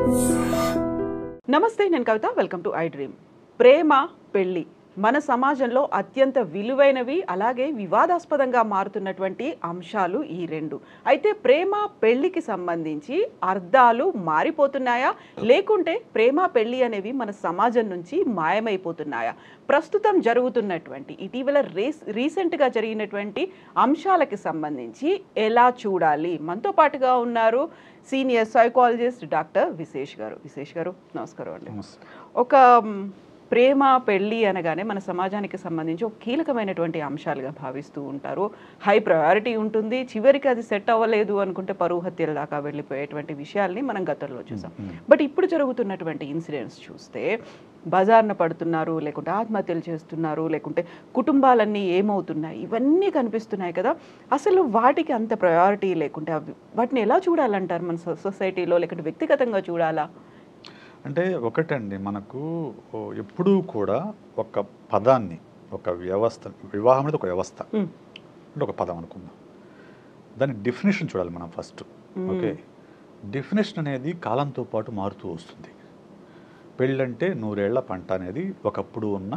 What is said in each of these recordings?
నమస్తే నేను Kavitha welcome to I dream ప్రేమ పెళ్ళి మన సమాజంలో అత్యంత విలువైనవి అలాగే వివాదాస్పదంగా మారుతున్నటువంటి అంశాలు ఈ రెండు అయితే ప్రేమ పెళ్లికి సంబంధించి అర్థాలు మారిపోతున్నాయా లేకుంటే ప్రేమ పెళ్లి అనేవి మన సమాజం నుంచి మాయమైపోతున్నాయా ప్రస్తుతం జరుగుతున్నటువంటి ఇటీవల రేస్ రీసెంట్గా జరిగినటువంటి అంశాలకి సంబంధించి ఎలా చూడాలి మనతో పాటుగా ఉన్నారు సీనియర్ సైకాలజిస్ట్ డాక్టర్ విశేష్ గారు విశేష్ గారు నమస్కారం అండి నమస్తే. ఒక మ్, ప్రేమ పెళ్ళి అనగానే మన సమాజానికి సంబంధించి ఒక కీలకమైనటువంటి అంశాలుగా భావిస్తూ ఉంటారు హై ప్రయారిటీ ఉంటుంది చివరికి అది సెట్ అవ్వలేదు అనుకుంటే పరువు హత్యల దాకా వెళ్ళిపోయేటువంటి విషయాల్ని మనం గతంలో చూసాం బట్ ఇప్పుడు జరుగుతున్నటువంటి ఇన్సిడెంట్స్ చూస్తే బజార్న పడుతున్నారు లేకుంటే ఆత్మహత్యలు చేస్తున్నారు లేకుంటే కుటుంబాలన్నీ ఏమవుతున్నాయి ఇవన్నీ కనిపిస్తున్నాయి కదా అసలు వాటికి అంత ప్రయారిటీ లేకుంటే అవి వాటిని ఎలా చూడాలంటారు మన సొ- సొసైటీలో లేకుంటే వ్యక్తిగతంగా చూడాలా అంటే ఒకటండి మనకు ఓ ఎప్పుడూ కూడా ఒక పదాన్ని ఒక వ్యవస్థ వివాహం అనేది ఒక వ్యవస్థ మ్, అంటే ఒక పదం అనుకుందాం దాని డెఫినేషన్ చూడాలి మనం ఫస్ట్ ఓకే డెఫినేషన్ అనేది కాలంతో పాటు మారుతూ వస్తుంది పెళ్ళంటే నూరేళ్ల పంట అనేది ఒకప్పుడు ఉన్న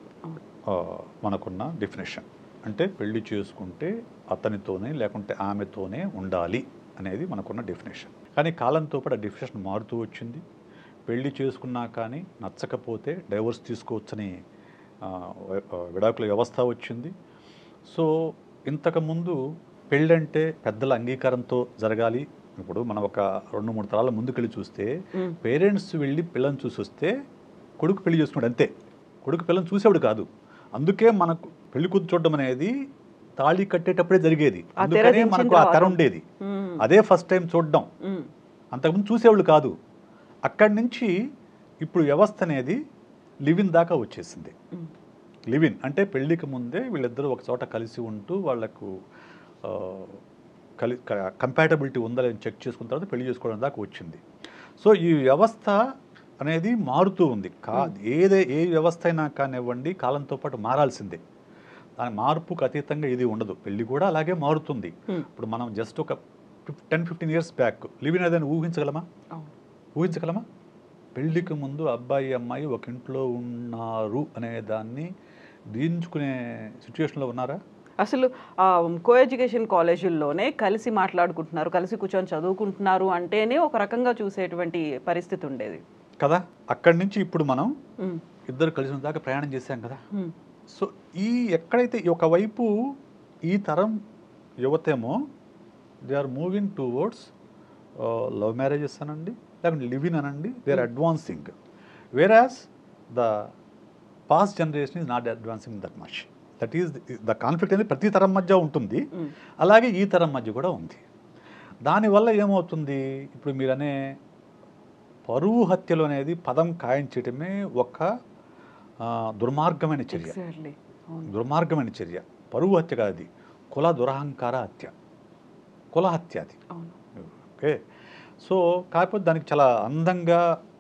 ఆ, మనకున్న డెఫినేషన్ అంటే పెళ్లి చేసుకుంటే అతనితోనే లేకుంటే ఆమెతోనే ఉండాలి అనేది మనకున్న డెఫినేషన్ కానీ కాలంతో పాటు ఆ డెఫినేషన్ మారుతూ వచ్చింది పెళ్లి చేసుకున్నా కానీ నచ్చకపోతే డైవర్స్ తీసుకోవచ్చని ఆ, వ- ఆ, విడాకుల వ్యవస్థ వచ్చింది సో ఇంతకుముందు పెళ్ళంటే పెద్దల అంగీకారంతో జరగాలి ఇప్పుడు మనం ఒక రెండు మూడు తరాల ముందుకెళ్ళి చూస్తే మ్, పేరెంట్స్ వెళ్ళి పిల్లని చూసి వస్తే కొడుకు పెళ్లి చేసుకున్నాడు అంతే కొడుకు పిల్లని చూసేవాడు కాదు అందుకే మనకు పెళ్లి కూతురు చూడడం అనేది తాళి కట్టేటప్పుడే జరిగేది ఆ తెర అందుకనే దించిన మనకు ఆ తెర తర్వాత. ఉండేది మ్, అదే ఫస్ట్ టైం చూడడం మ్, అంతకుముందు చూసేవాళ్ళు కాదు అక్కడి నుంచి ఇప్పుడు వ్యవస్థ అనేది లివిన్ దాకా వచ్చేసింది మ్, లివిన్ అంటే పెళ్లికి ముందే వీళ్ళిద్దరూ ఒక చోట కలిసి ఉంటూ వాళ్ళకు ఆ, కలి కంపాటబిలిటీ ఉందా లేదని చెక్ చేసుకున్న తర్వాత పెళ్లి చేసుకోవడం దాకా వచ్చింది సో ఈ వ్యవస్థ అనేది మారుతూ ఉంది కా ఏదే ఏ వ్యవస్థ అయినా కానివ్వండి కాలంతో పాటు మారాల్సిందే దాని మార్పుకు అతీతంగా ఇది ఉండదు పెళ్లి కూడా అలాగే మారుతుంది Hmm. ఇప్పుడు మనం జస్ట్ ఒక ten fifteen years back live in ఏదైనా ఊహించగలమా అవును. ఊహించగలమా పెళ్ళికి ముందు అబ్బాయి అమ్మాయి ఒక ఇంట్లో ఉన్నారు అనే దాన్ని దీంచుకునే సిచ్యువేషన్లో ఉన్నారా అసలు కో ఎడ్యుకేషన్ కాలేజీల్లోనే కలిసి మాట్లాడుకుంటున్నారు కలిసి కూర్చొని చదువుకుంటున్నారు అంటేనే ఒక రకంగా చూసేటువంటి పరిస్థితి ఉండేది కదా అక్కడి నుంచి ఇప్పుడు మనం మ్, ఇద్దరు కలిసిన దాకా ప్రయాణం చేశాం కదా మ్, సో ఈ ఎక్కడైతే ఈ ఒకవైపు ఈ తరం యువతేమో they are moving towards love marriages అనండి లేకుంటే లివిన్ అనండి they are advancing whereas the past generation is not advancing that much that is the conflict అనేది ప్రతి తరం మధ్య ఉంటుంది మ్, అలాగే ఈ తరం మధ్య కూడా ఉంది దానివల్ల ఏమవుతుంది ఇప్పుడు మీరనే పరువు హత్యలు అనేది పదం ఖాయం చేయటమే ఒక ఆ, దుర్మార్గమైన చర్య exactly. అవును. దుర్మార్గమైన చర్య పరువు హత్య కాదు అది కుల దురహంకార హత్య కుల హత్య అది అవును. ఓకే సో కాకపోతే దానికి చాలా అందంగా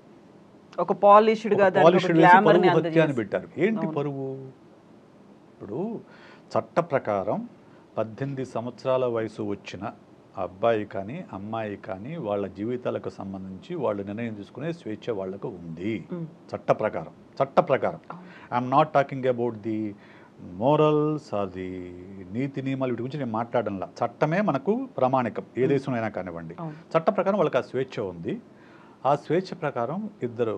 ఒక పాలిష్డ్ గా ఒక దానికి polished ఒక వేసి గ్లామర్ ని పరువు హత్య అని అందజేసి పెట్టారు ఏంటి అవును. పరువు ఇప్పుడు చట్ట ప్రకారం పద్దెనిమిది సంవత్సరాల వయసు వచ్చిన అబ్బాయి కానీ అమ్మాయి కానీ వాళ్ళ జీవితాలకు సంబంధించి వాళ్ళు నిర్ణయం తీసుకునే స్వేచ్ఛ వాళ్ళకు ఉంది మ్, చట్ట ప్రకారం చట్ట ప్రకారం అవును. I'm not talking about the morals అది నీతి నియమాలు వీటి గురించి నేను మాట్లాడడంలా చట్టమే మనకు ప్రామాణికం ఏ దేశంలో అయినా కానివ్వండి అవును. చట్ట ప్రకారం వాళ్ళకి ఆ స్వేచ్ఛ ఉంది ఆ స్వేచ్ఛ ప్రకారం ఇద్దరు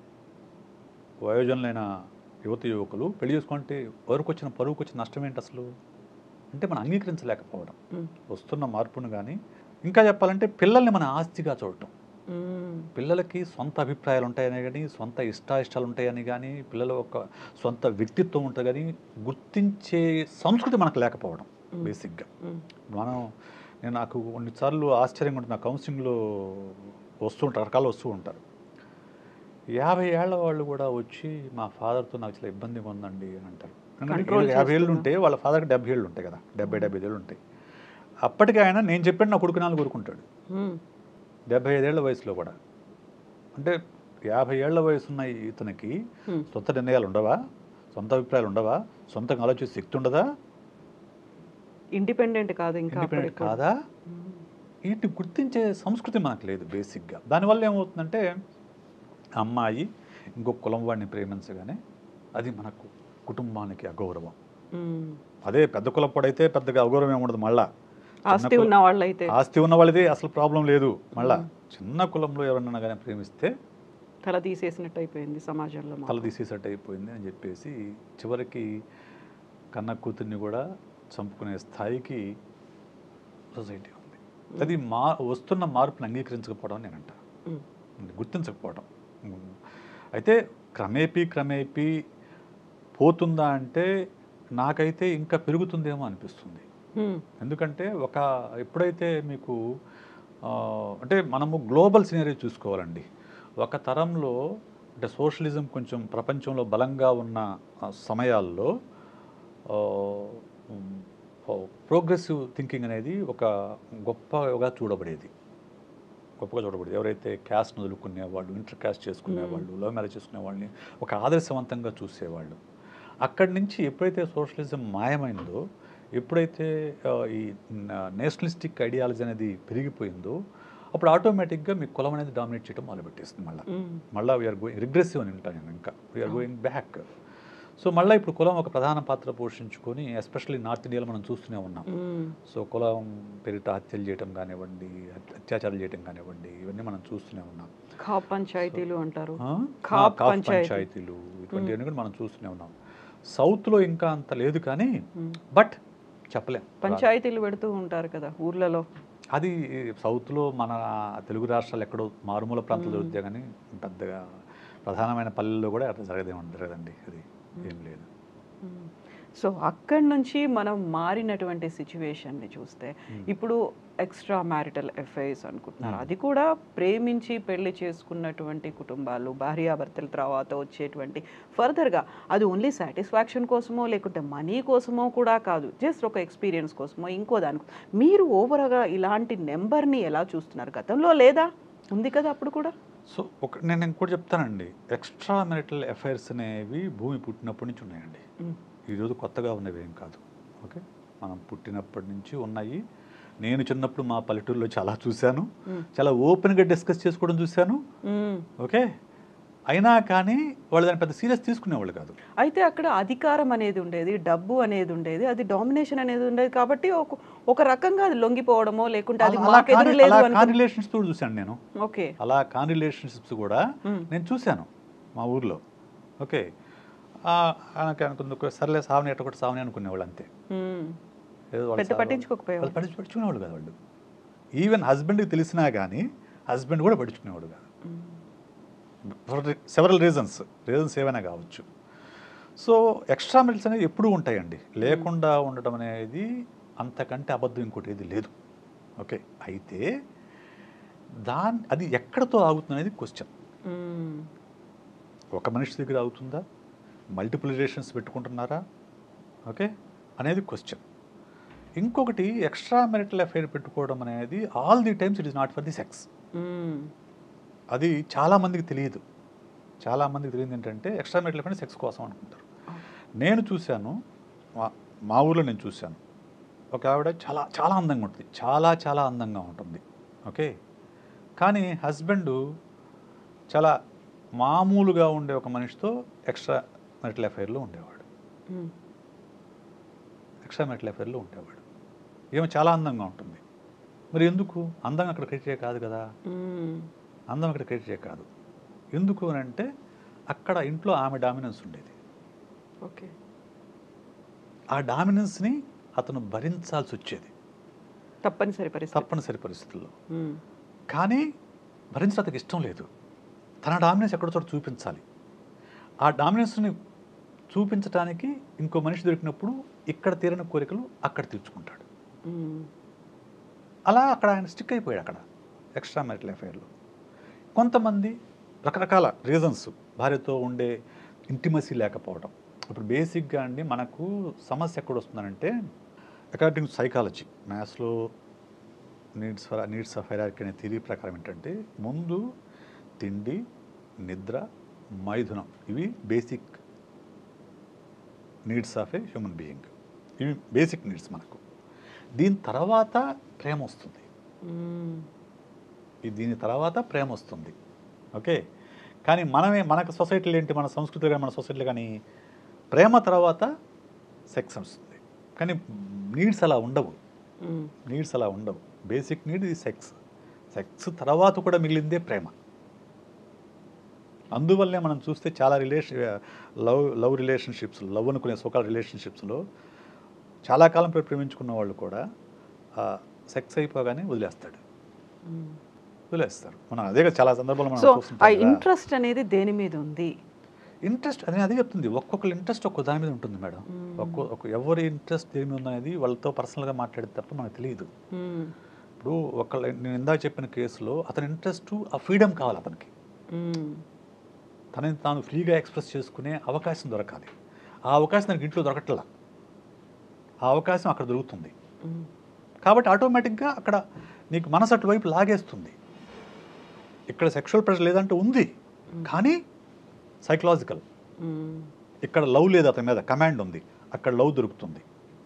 వయోజనులైన యువత యువకులు పెళ్లి చేసుకుంటే ఎవరికి వచ్చిన పరువుకు వచ్చిన నష్టం ఏంటి అసలు అంటే మనం అంగీకరించలేకపోవడం మ్, వస్తున్న మార్పును కానీ ఇంకా చెప్పాలంటే పిల్లల్ని మన ఆస్తిగా చూడటం మ్, పిల్లలకి సొంత అభిప్రాయాలు ఉంటాయని కానీ సొంత ఇష్టాయిష్టాలు ఉంటాయని కానీ పిల్లల ఒక సొంత వ్యక్తిత్వం ఉంటుంది కానీ గుర్తించే సంస్కృతి మనకు లేకపోవడం మ్. బేసిక్గా మ్, మనం నేను నాకు కొన్నిసార్లు ఆశ్చర్యంగా ఉంటుంది నా కౌన్సిలింగ్లో వస్తూ ఉంటారు రకాలు వస్తూ ఉంటారు యాభై ఏళ్ళ వాళ్ళు కూడా వచ్చి మా ఫాదర్తో నాకు చాలా ఇబ్బందిగా ఉందండి అని అంటారు ఎందుకంటే Control వీళ్ళకి యాభై ఏళ్ళు చేస్తున్నా. ఉంటే వాళ్ళ ఫాదర్కి డెబ్బై ఏళ్ళు ఉంటాయి కదా డెబ్బై డెబ్బై ఏళ్ళు ఉంటాయి అప్పటికి ఆయన నేను చెప్పాను నా కొడుకు నాలుగు కోరుకుంటాడు మ్, డెబ్బై ఐదేళ్ల వయసులో కూడా అంటే యాభై ఏళ్ల వయసున్న ఇతనికి మ్. సొంత నిర్ణయాలు ఉండవా సొంత అభిప్రాయాలు ఉండవా సొంతంగా ఆలోచించే శక్తి ఉండదా ఇండిపెండెంట్ కాదు ఇంకా ఇండిపెండెంట్ అప్పటికి కూడా. కాదా మ్, వీటిని గుర్తించే సంస్కృతి మనకు లేదు బేసిక్గా దానివల్ల ఏమవుతుందంటే అమ్మాయి ఇంకొక కులం వాడిని ప్రేమించగానే అది మనకు కుటుంబానికి అగౌరవం మ్మ్. అదే పెద్ద కులపడైతే పెద్దగా అగౌరవం ఏముండదు మళ్ళా ఆస్తి చిన్న ఉన్న వాళ్ళైతే కుల- ఆస్తి ఉన్న వాళ్ళది అసలు ప్రాబ్లం లేదు మళ్ళా చిన్న కులంలో ఎవరన్నా కానీ ప్రేమిస్తే తల తీసేసినట్టు అయిపోయింది సమాజంలో మాకు. తల తీసేసట్టు అయిపోయింది అని చెప్పేసి చివరికి కన్న కూతుర్ని కూడా చంపుకునే స్థాయికి సొసైటీ ఉంది అది మా వస్తున్న మార్పుని అంగీకరించకపోవడం అని నేను అంట మ్మ్. గుర్తించకపోవడం ఉమ్. అయితే క్రమేపీ క్రమేపీ పోతుందా అంటే నాకైతే ఇంకా పెరుగుతుందేమో అనిపిస్తుంది మ్మ్. ఎందుకంటే ఒక ఎప్పుడైతే మీకు ఆ, అంటే మనము గ్లోబల్ సినరీ చూసుకోవాలండి ఒక తరంలో అంటే సోషలిజం కొంచెం ప్రపంచంలో బలంగా ఉన్న ఆ, సమయాల్లో ప్రోగ్రెసివ్ థింకింగ్ అనేది ఒక గొప్పగా చూడబడేది గొప్పగా చూడబడేది ఎవరైతే క్యాస్ట్ వదులుకునేవాళ్ళు ఇంటర్ క్యాస్ట్ చేసుకునేవాళ్ళు లవ్ మ్యారేజ్ చేసుకునే వాళ్ళని ఒక ఆదర్శవంతంగా చూసేవాళ్ళు అక్కడి నుంచి ఎప్పుడైతే సోషలిజం మాయమైందో ఎప్పుడైతే ఆ, ఈ నేషనలిస్టిక్ ఐడియాలజీ అనేది పెరిగిపోయిందో అప్పుడు ఆటోమేటిక్గా మీ కులం అనేది డామినేట్ చేయడం మొదలుపెట్టేస్తుంది మళ్ళీ మ్మ్. మళ్ళీ వీఆర్ గోయింగ్ రిగ్రెసివ్ అని ఉంటాను నేను ఇంకా వీఆర్ గోయింగ్ బ్యాక్ సో మళ్ళీ ఇప్పుడు కులం ఒక ప్రధాన పాత్ర పోషించుకొని ఎస్పెషల్లీ నార్త్ ఇండియాలో మనం చూస్తూనే ఉన్నాం మ్మ్. సో కులం పేరిట హత్యలు చేయటం కానివ్వండి అత్య- అత్యాచారాలు చేయటం కానివ్వండి ఇవన్నీ మనం చూస్తూనే ఉన్నాం ఖాప్ పంచాయతీలు అంటారు ఆ? ఖాప్ ఖాప్ పంచాయతీ. పంచాయతీలు ఇటువంటివన్నీ కూడా మనం చూస్తూనే ఉన్నాం సౌత్లో ఇంకా అంత లేదు కానీ మ్మ్. బట్ చెప్పలేం పంచాయతీలు పెడుతూ ఉంటారు కదా ఊర్లలో అది సౌత్లో మన తెలుగు రాష్ట్రాలు ఎక్కడో మారుమూల ప్రాంతాలు దొరుకుతాయి కానీ పెద్దగా ప్రధానమైన పల్లెల్లో కూడా అట్లా జరగదేమో జరగదండి అది ఏం లేదు మ్మ్. సో అక్కడి నుంచి మనం మారినటువంటి సిచ్యువేషన్ని చూస్తే ఇప్పుడు ఎక్స్ట్రా మ్యారిటల్ ఎఫైర్స్ అనుకుంటున్నారు అది కూడా ప్రేమించి పెళ్లి చేసుకున్నటువంటి కుటుంబాలు భార్యాభర్తల తర్వాత వచ్చేటువంటి ఫర్దర్గా అది ఓన్లీ సాటిస్ఫాక్షన్ కోసమో లేకుంటే మనీ కోసమో కూడా కాదు జస్ట్ ఒక ఎక్స్పీరియన్స్ కోసమో ఇంకో దానికో మీరు ఓవర్గా ఇలాంటి నెంబర్ని ఎలా చూస్తున్నారు గతంలో లేదా ఉంది కదా అప్పుడు కూడా సో ఒక నేను ఇంకోటి చెప్తానండి ఎక్స్ట్రా మెరిటల్ అఫైర్స్ అనేవి భూమి పుట్టినప్పటి నుంచి ఉన్నాయండి మ్మ్. ఈరోజు కొత్తగా ఉన్నవి ఏం కాదు ఓకే మనం పుట్టినప్పటి నుంచి ఉన్నాయి నేను చిన్నప్పుడు మా పల్లెటూరులో చాలా చూశాను మ్మ్. చాలా ఓపెన్గా డిస్కస్ చేసుకోవడం చూశాను మ్మ్. ఓకే అయినా కానీ వాళ్ళు దాన్ని పెద్ద సీరియస్ తీసుకునేవాళ్ళు కాదు అయితే అక్కడ అధికారం అనేది ఉండేది డబ్బు అనేది ఉండేది అది డామినేషన్ అనేది ఉండేది కాబట్టి ఒక ఒక రకంగా అది లొంగిపోవడమో లేకుంటే అది అలా మాకెదురు కాని- లేదు అలా అనుకో కాని రిలేషన్స్ కూడా చూశాను నేను ఓకే అలా కాని రిలేషన్షిప్స్ కూడా మ్మ్. నేను చూశాను మా ఊర్లో ఓకే ఆ, ఆయనకి అనుకుంది సర్లే సావని ఎట్ట ఒకటి సావని అనుకునేవాళ్ళు అంతే మ్మ్. ఏదో వాళ్ళ పెద్ద సావు- పట్టించుకోకపోయేవాళ్ళు. వాళ్ళు పట్టించు పట్టించుకునేవాళ్ళు కాదు వాళ్ళు ఈవెన్ హస్బెండ్కి తెలిసినా కానీ హస్బెండ్ కూడా పట్టించుకునేవాడు కాదు మ్మ్. సెవరల్ రీజన్స్ రీజన్స్ ఏవైనా కావచ్చు సో ఎక్స్ట్రా మిల్స్ అనేవి ఎప్పుడూ ఉంటాయండి లేకుండా ఉండటం అనేది అంతకంటే అబద్ధం ఇంకోటి ఏది లేదు ఓకే అయితే దాని అది ఎక్కడతో ఆగుతుంది అనేది క్వశ్చన్ మ్మ్. ఒక మనిషి దగ్గర ఆగుతుందా మల్టిపుల్ రిలేషన్స్ పెట్టుకుంటున్నారా ఓకే అనేది క్వశ్చన్ ఇంకొకటి ఎక్స్ట్రా మెరిటల్ అఫైర్ పెట్టుకోవడం అనేది all the times it is not for the sex hmm. అది చాలామందికి తెలియదు చాలామందికి తెలియదు ఏంటంటే ఎక్స్ట్రా మెరిటల్ అఫైర్ సెక్స్ కోసం అనుకుంటారు నేను చూశాను మా మా ఊర్లో నేను చూశాను ఒక ఆవిడ చాలా చాలా అందంగా ఉంటుంది చాలా చాలా అందంగా ఉంటుంది ఓకే కానీ హస్బెండ్ చాలా మామూలుగా ఉండే ఒక మనిషితో ఎక్స్ట్రా మెరిటల్ అఫైర్లో ఉండేవాడు మ్మ్. ఎక్స్ట్రా మెరిటల్ అఫైర్లో ఉండేవాడు ఏమో చాలా అందంగా ఉంటుంది మరి ఎందుకు అందం అక్కడ క్రైటీరియా కాదు కదా మ్మ్. అందం అక్కడ క్రైటీరియా కాదు ఎందుకు అని అంటే అక్కడ ఇంట్లో ఆమె డామినెన్స్ ఉండేది ఓకే ఆ డామినెన్స్ని అతను భరించాల్సి వచ్చేది తప్పనిసరి పరిస్థితి తప్పనిసరి పరిస్థితుల్లో మ్మ్. కానీ భరించడం అతనికి ఇష్టం లేదు తన డామినెన్స్ ఎక్కడో చోట చూపించాలి ఆ డామినెన్స్ని చూపించడానికి ఇంకో మనిషి దొరికినప్పుడు ఇక్కడ తీరని కోరికలు అక్కడ తీర్చుకుంటాడు మ్మ్. అలా అక్కడ ఆయన స్టిక్ అయిపోయాడు అక్కడ ఎక్స్ట్రా మ్యారిటల్ అఫైర్లో కొంతమంది రకరకాల రీజన్స్ భార్యతో ఉండే ఇంటిమసీ లేకపోవడం ఇప్పుడు బేసిక్గా అండి మనకు సమస్య ఎక్కడ వస్తుందంటే అకార్డింగ్ సైకాలజీ మ్యాథ్స్లో needs for needs of hierarchy అనే థిరీ ప్రకారం ఏంటంటే ముందు తిండి నిద్ర మైథునం ఇవి basic needs of a human being ఇవి బేసిక్ నీడ్స్ మనకు దీని తర్వాత ప్రేమ వస్తుంది మ్మ్. ఈ దీని తర్వాత ప్రేమ వస్తుంది ఓకే కానీ మనమే మనకు సొసైటీలో ఏంటి మన సంస్కృతిలో కానీ మన సొసైటీలో కానీ ప్రేమ తర్వాత సెక్స్ వస్తుంది కానీ నీడ్స్ అలా ఉండవు మ్మ్. నీడ్స్ అలా ఉండవు బేసిక్ నీడ్ ఇది సెక్స్ సెక్స్ తర్వాత కూడా మిగిలిందే ప్రేమ అందువల్లే మనం చూస్తే చాలా relation love love relationships love అనుకునే సోకాల్ రిలేషన్షిప్స్లో చాలా కాలం ప్రే- ప్రేమించుకున్న వాళ్ళు కూడా సెక్స్ అయిపోగానే వదిలేస్తాడు మ్మ్. వదిలేస్తారు మనం అదే కదా చాలా సందర్భాలు మనం సో ఆ చూస్తుంటాం కదా. ఇంట్రెస్ట్ అనేది దేని మీద ఉంది ఇంట్రెస్ట్ అదే అదే చెప్తుంది ఒక్కొక్కరి ఇంట్రెస్ట్ ఒక్కో దాని మీద ఉంటుంది మేడం మ్మ్. ఒక్కో ఒక ఎవరి ఇంట్రెస్ట్ దేని మీద ఉన్నది వాళ్ళతో పర్సనల్గా మాట్లాడితే తప్ప మనకు తెలియదు మ్మ్. ఇప్పుడు ఒకళ్ళ నేను ఇందాక చెప్పిన కేసులో అతని ఇంట్రెస్ట్ ఆ ఫ్రీడమ్ కావాలి అతనికి మ్మ్. తనని తాను ఫ్రీగా ఎక్స్ప్రెస్ చేసుకునే అవకాశం దొరకాలి ఆ అవకాశం తనకి ఇంట్లో దొరకట్లా ఆ అవకాశం అక్కడ దొరుకుతుంది మ్మ్. కాబట్టి ఆటోమేటిక్గా అక్కడ నీకు మనసు అటువైపు లాగేస్తుంది ఇక్కడ సెక్షువల్ ప్రెషర్ లేదంటే ఉంది కానీ సైకలాజికల్ మ్మ్. ఇక్కడ లవ్ లేదు అతని మీద కమాండ్ ఉంది అక్కడ లవ్ దొరుకుతుంది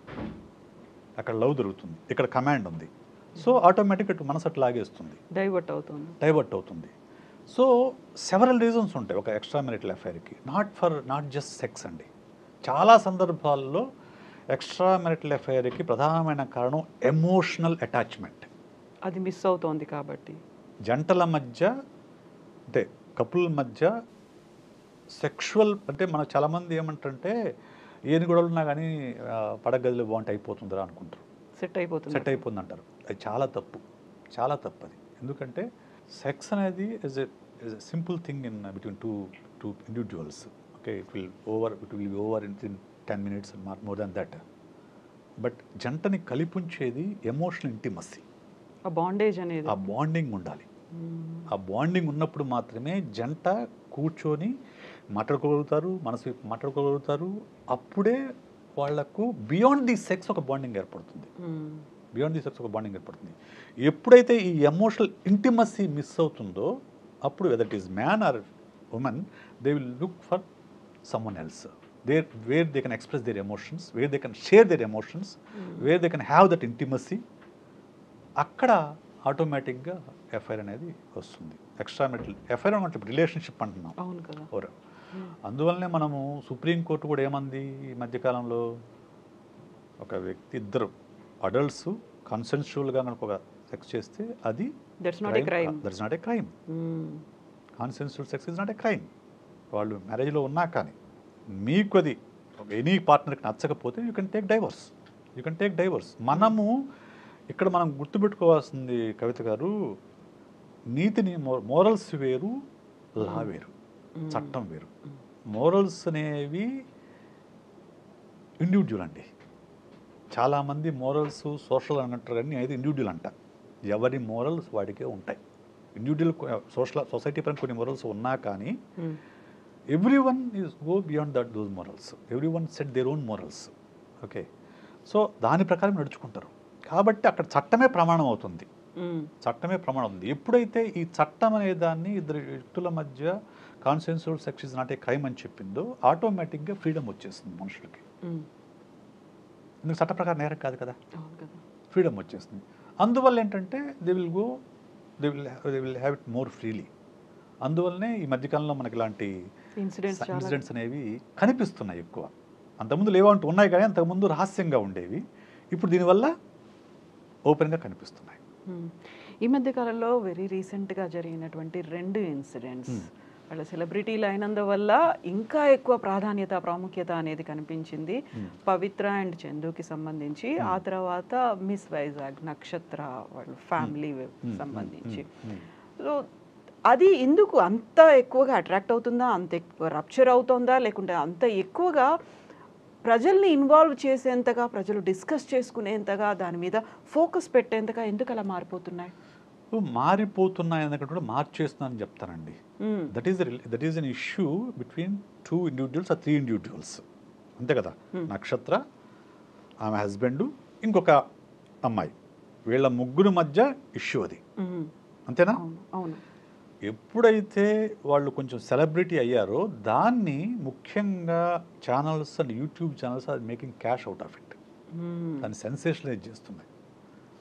అక్కడ లవ్ దొరుకుతుంది ఇక్కడ కమాండ్ ఉంది సో ఆటోమేటిక్ అటు మనసు అట్లా లాగేస్తుంది డైవర్ట్ అవుతుంది డైవర్ట్ అవుతుంది సో సెవరల్ రీజన్స్ ఉంటాయి ఒక ఎక్స్ట్రా మెరిటల్ అఫైర్కి not for not just sex అండి చాలా సందర్భాల్లో ఎక్స్ట్రా మెరిటల్ అఫైర్కి ప్రధానమైన కారణం ఎమోషనల్ అటాచ్మెంట్ అది మిస్ అవుతోంది కాబట్టి జంటల మధ్య అంటే కపుల్ మధ్య సెక్షువల్ అంటే మన చాలామంది ఏమంటారంటే ఏని గొడవలు ఉన్నా కానీ ఆ, పడగదిలో బాగుంటే అయిపోతుందిరా అనుకుంటారు సెట్ అయిపోతుంది సెట్ అయిపోతుంది అంటారు అది చాలా తప్పు చాలా తప్పు అది ఎందుకంటే సెక్స్ అనేది is a is a simple thing in between two two individuals okay it will over it will be over in in ten minutes more than that but జంటని కలిపుంచేది ఎమోషనల్ ఇంటిమసీ ఆ బాండేజ్ అనేది uh bonding ఉండాలి మ్మ్. ఆ bonding ఉన్నప్పుడు మాత్రమే జంట కూర్చొని మాట్లాడుకోగలుగుతారు మనసు మాట్లాడుకోగలుగుతారు అప్పుడే వాళ్లకు బియాండ్ ది సెక్స్ ఒక బాండింగ్ ఏర్పడుతుంది మ్మ్. బియాండ్ ది సెక్స్ ఒక బాండింగ్ ఏర్పడుతుంది ఎప్పుడైతే ఈ ఎమోషనల్ ఇంటిమసీ మిస్ అవుతుందో అప్పుడు whether it is man or women they will look for someone else there where they can express their emotions where they can share their emotions where they can have that intimacy అక్కడ ఆటోమేటిక్గా affair అనేది వస్తుంది extra marital affair అంటే relationship అంటున్నాం అవును కదా or అందువల్లనే మనము సుప్రీంకోర్టు కూడా ఏమంది ఈ మధ్యకాలంలో ఒక వ్యక్తి ఇద్దరు అడల్ట్స్ కన్సెన్షువల్గా కనుక ఒక సెక్స్ చేస్తే అది that's not a crime that's not a crime consensual sex is not a crime వాళ్ళు మ్యారేజ్లో ఉన్నా కానీ మీకు అది ఎనీ పార్ట్నర్కి నచ్చకపోతే you can take divorce you can take divorce మనము ఇక్కడ మనం గుర్తుపెట్టుకోవాల్సింది కవిత గారు నీతిని మోరల్స్ వేరు లా వేరు చట్టం వేరు మోరల్స్ అనేవి ఇండివిజువల్ అండి చాలామంది మోరల్స్ సోషల్ అని అంటారు కానీ అయితే ఇండివిజువల్ అంట ఎవరి మోరల్స్ వాడికే ఉంటాయి ఇండివిజువల్ సోషల్ సొసైటీ పరంగా కొన్ని మోరల్స్ ఉన్నా కానీ everyone is go beyond that those morals everyone set their own morals okay so దాని ప్రకారం నడుచుకుంటారు కాబట్టి అక్కడ చట్టమే ప్రమాణం అవుతుంది చట్టమే ప్రమాణం ఉంది ఎప్పుడైతే ఈ చట్టం అనే దాన్ని ఇద్దరు వ్యక్తుల మధ్య consensual sex is not a crime అని చెప్పిందో ఆటోమేటిక్గా ఫ్రీడమ్ వచ్చేస్తుంది మనుషులకి ఎందుకు చట్ట ప్రకారం నేరం కాదు కదా అవును కదా ఫ్రీడమ్ వచ్చేస్తుంది అందువల్ల ఏంటంటే they will go they will they will have it more freely అందువల్లనే ఈ మధ్యకాలంలో మనకి ఇలాంటి ఇన్సిడెంట్స్ చాలా ఇన్సిడెంట్స్ అనేవి కనిపిస్తున్నాయి ఎక్కువ అంతకుముందు లేవంటూ ఉన్నాయి కానీ అంతకుముందు రహస్యంగా ఉండేవి ఇప్పుడు దీనివల్ల ఓపెన్గా కనిపిస్తున్నాయి మ్మ్. ఈ మధ్య కాలంలో వెరీ రీసెంట్గా జరిగినటువంటి రెండు ఇన్సిడెంట్స్ మ్మ్. వాళ్ళ సెలబ్రిటీలు అయినందువల్ల ఇంకా ఎక్కువ ప్రాధాన్యత ప్రాముఖ్యత అనేది కనిపించింది మ్మ్. పవిత్ర అండ్ చందుకి సంబంధించి ఆ తర్వాత మిస్ వైజాగ్ నక్షత్ర వాళ్ళ ఫ్యామిలీ సంబంధించి మ్మ్. సో అది ఎందుకు అంత ఎక్కువగా అట్రాక్ట్ అవుతుందా అంత ఎక్కువ రప్చర్ అవుతుందా లేకుంటే అంత ఎక్కువగా ప్రజల్ని ఇన్వాల్వ్ చేసేంతగా ప్రజలు డిస్కస్ చేసుకునేంతగా దాని మీద ఫోకస్ పెట్టేంతగా ఎందుకు అలా మారిపోతున్నాయి మారిపోతున్నాయి అన్నట్టు కూడా మార్చేస్తున్నానని చెప్తానండి మ్మ్. That is that is an issue between two individuals uh three individuals అంతే కదా నక్షత్ర ఆమె హస్బెండ్ ఇంకొక అమ్మాయి వీళ్ళ ముగ్గురు మధ్య ఇష్యూ అది మ్మ్. అంతేనా అవును అవును ఎప్పుడైతే వాళ్ళు కొంచెం సెలబ్రిటీ అయ్యారో దాన్ని ముఖ్యంగా channels and YouTube channels are making cash out of it hmm. దాన్ని సెన్సేషనలైజ్ చేస్తున్నాయి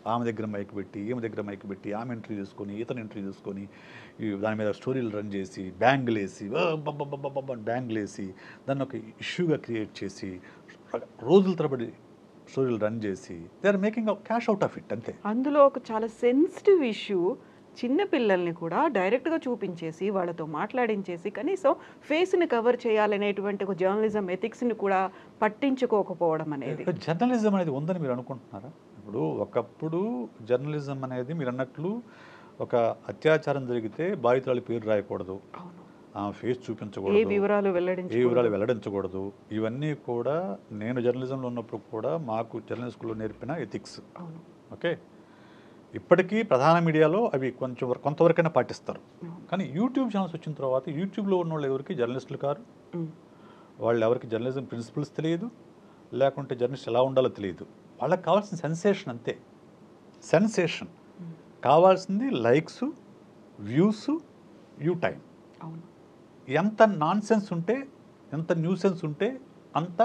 ఆమె దగ్గర మైక్ పెట్టి ఈమె దగ్గర మైక్ పెట్టి ఆమె ఎంట్రీ తీసుకొని ఇతను ఎంట్రీ తీసుకొని ఈ దాని మీద స్టోరీలు రన్ చేసి బ్యాంగులు వేసి బ్యాంగులు వేసి దాన్ని ఒక ఇష్యూగా క్రియేట్ చేసి రోజుల తరబడి స్టోరీలు రన్ చేసి they are making cash out of it అంతే అందులో ఒక చాలా సెన్సిటివ్ ఇష్యూ చిన్న పిల్లల్ని కూడా డైరెక్ట్గా చూపించేసి వాళ్ళతో మాట్లాడించేసి కనీసం ఫేస్ని కవర్ చేయాలనేటువంటి ఒక జర్నలిజం ఎథిక్స్ని కూడా పట్టించుకోకపోవడం అనేది జర్నలిజం అనేది ఉందని మీరు అనుకుంటున్నారా ఇప్పుడు ఒకప్పుడు జర్నలిజం అనేది మీరు అన్నట్లు ఒక అత్యాచారం జరిగితే బాధితురాలి పేరు రాయకూడదు అవును ఆమె ఫేస్ ఏ చూపించకూడదు వివరాలు ఏ వివరాలు వెల్లడించి వెల్లడించకూడదు ఇవన్నీ కూడా నేను జర్నలిజంలో ఉన్నప్పుడు కూడా మాకు జర్నలిస్ట్ స్కూల్లో నేర్పిన ఎథిక్స్ అవును ఓకే ఇప్పటికీ ప్రధాన మీడియాలో అవి కొంచెం వరకు- కొంతవరకైనా పాటిస్తారు అవును. కానీ యూట్యూబ్ ఛానల్స్ వచ్చిన తర్వాత యూట్యూబ్లో ఉన్న వాళ్ళు ఎవరికి జర్నలిస్టులు కారు ఉమ్. వాళ్ళు ఎవరికి జర్నలిజం ప్రిన్సిపల్స్ తెలియదు లేకుంటే జర్నలిస్ట్ ఎలా ఉండాలో తెలియదు వాళ్ళకి కావాల్సిన సెన్సేషన్ అంతే సెన్సేషన్ ఉమ్. కావాల్సింది లైక్స్ వ్యూస్ యూ టైం అవును ఎంత నాన్ సెన్స్ ఉంటే ఎంత న్యూ సెన్స్ ఉంటే అంత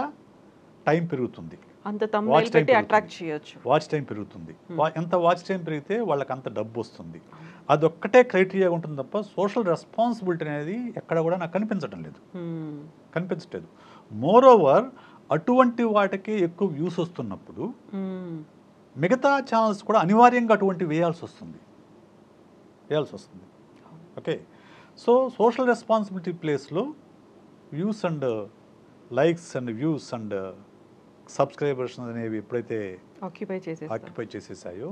టైం పెరుగుతుంది అంత Watch తమ్ముళ్ళు time పెట్టి పెరుగుతుంది. అట్రాక్ట్ చేయొచ్చు వాచ్ టైం పెరుగుతుంది వా- ఎంత వాచ్ టైం పెరిగితే వాళ్ళకి అంత డబ్బు వస్తుంది అదొక్కటే క్రైటీరియా ఉంటుంది తప్ప సోషల్ రెస్పాన్సిబిలిటీ అనేది ఎక్కడ కూడా నాకు కనిపించడం లేదు ఉమ్. కనిపించట్లేదు మోర్ ఓవర్ అటువంటి వాటికి ఎక్కువ వ్యూస్ వస్తున్నప్పుడు ఉమ్. మిగతా ఛానల్స్ కూడా అనివార్యంగా అటువంటి వేయాల్సి వస్తుంది వేయాల్సి వస్తుంది ఓకే సో సోషల్ రెస్పాన్సిబిలిటీ ప్లేస్లో views and likes and views and subscribers అనేవి ఎప్పుడైతే ఆక్యుపై చేసేస్తారు ఆక్యుపై చేసేసాయో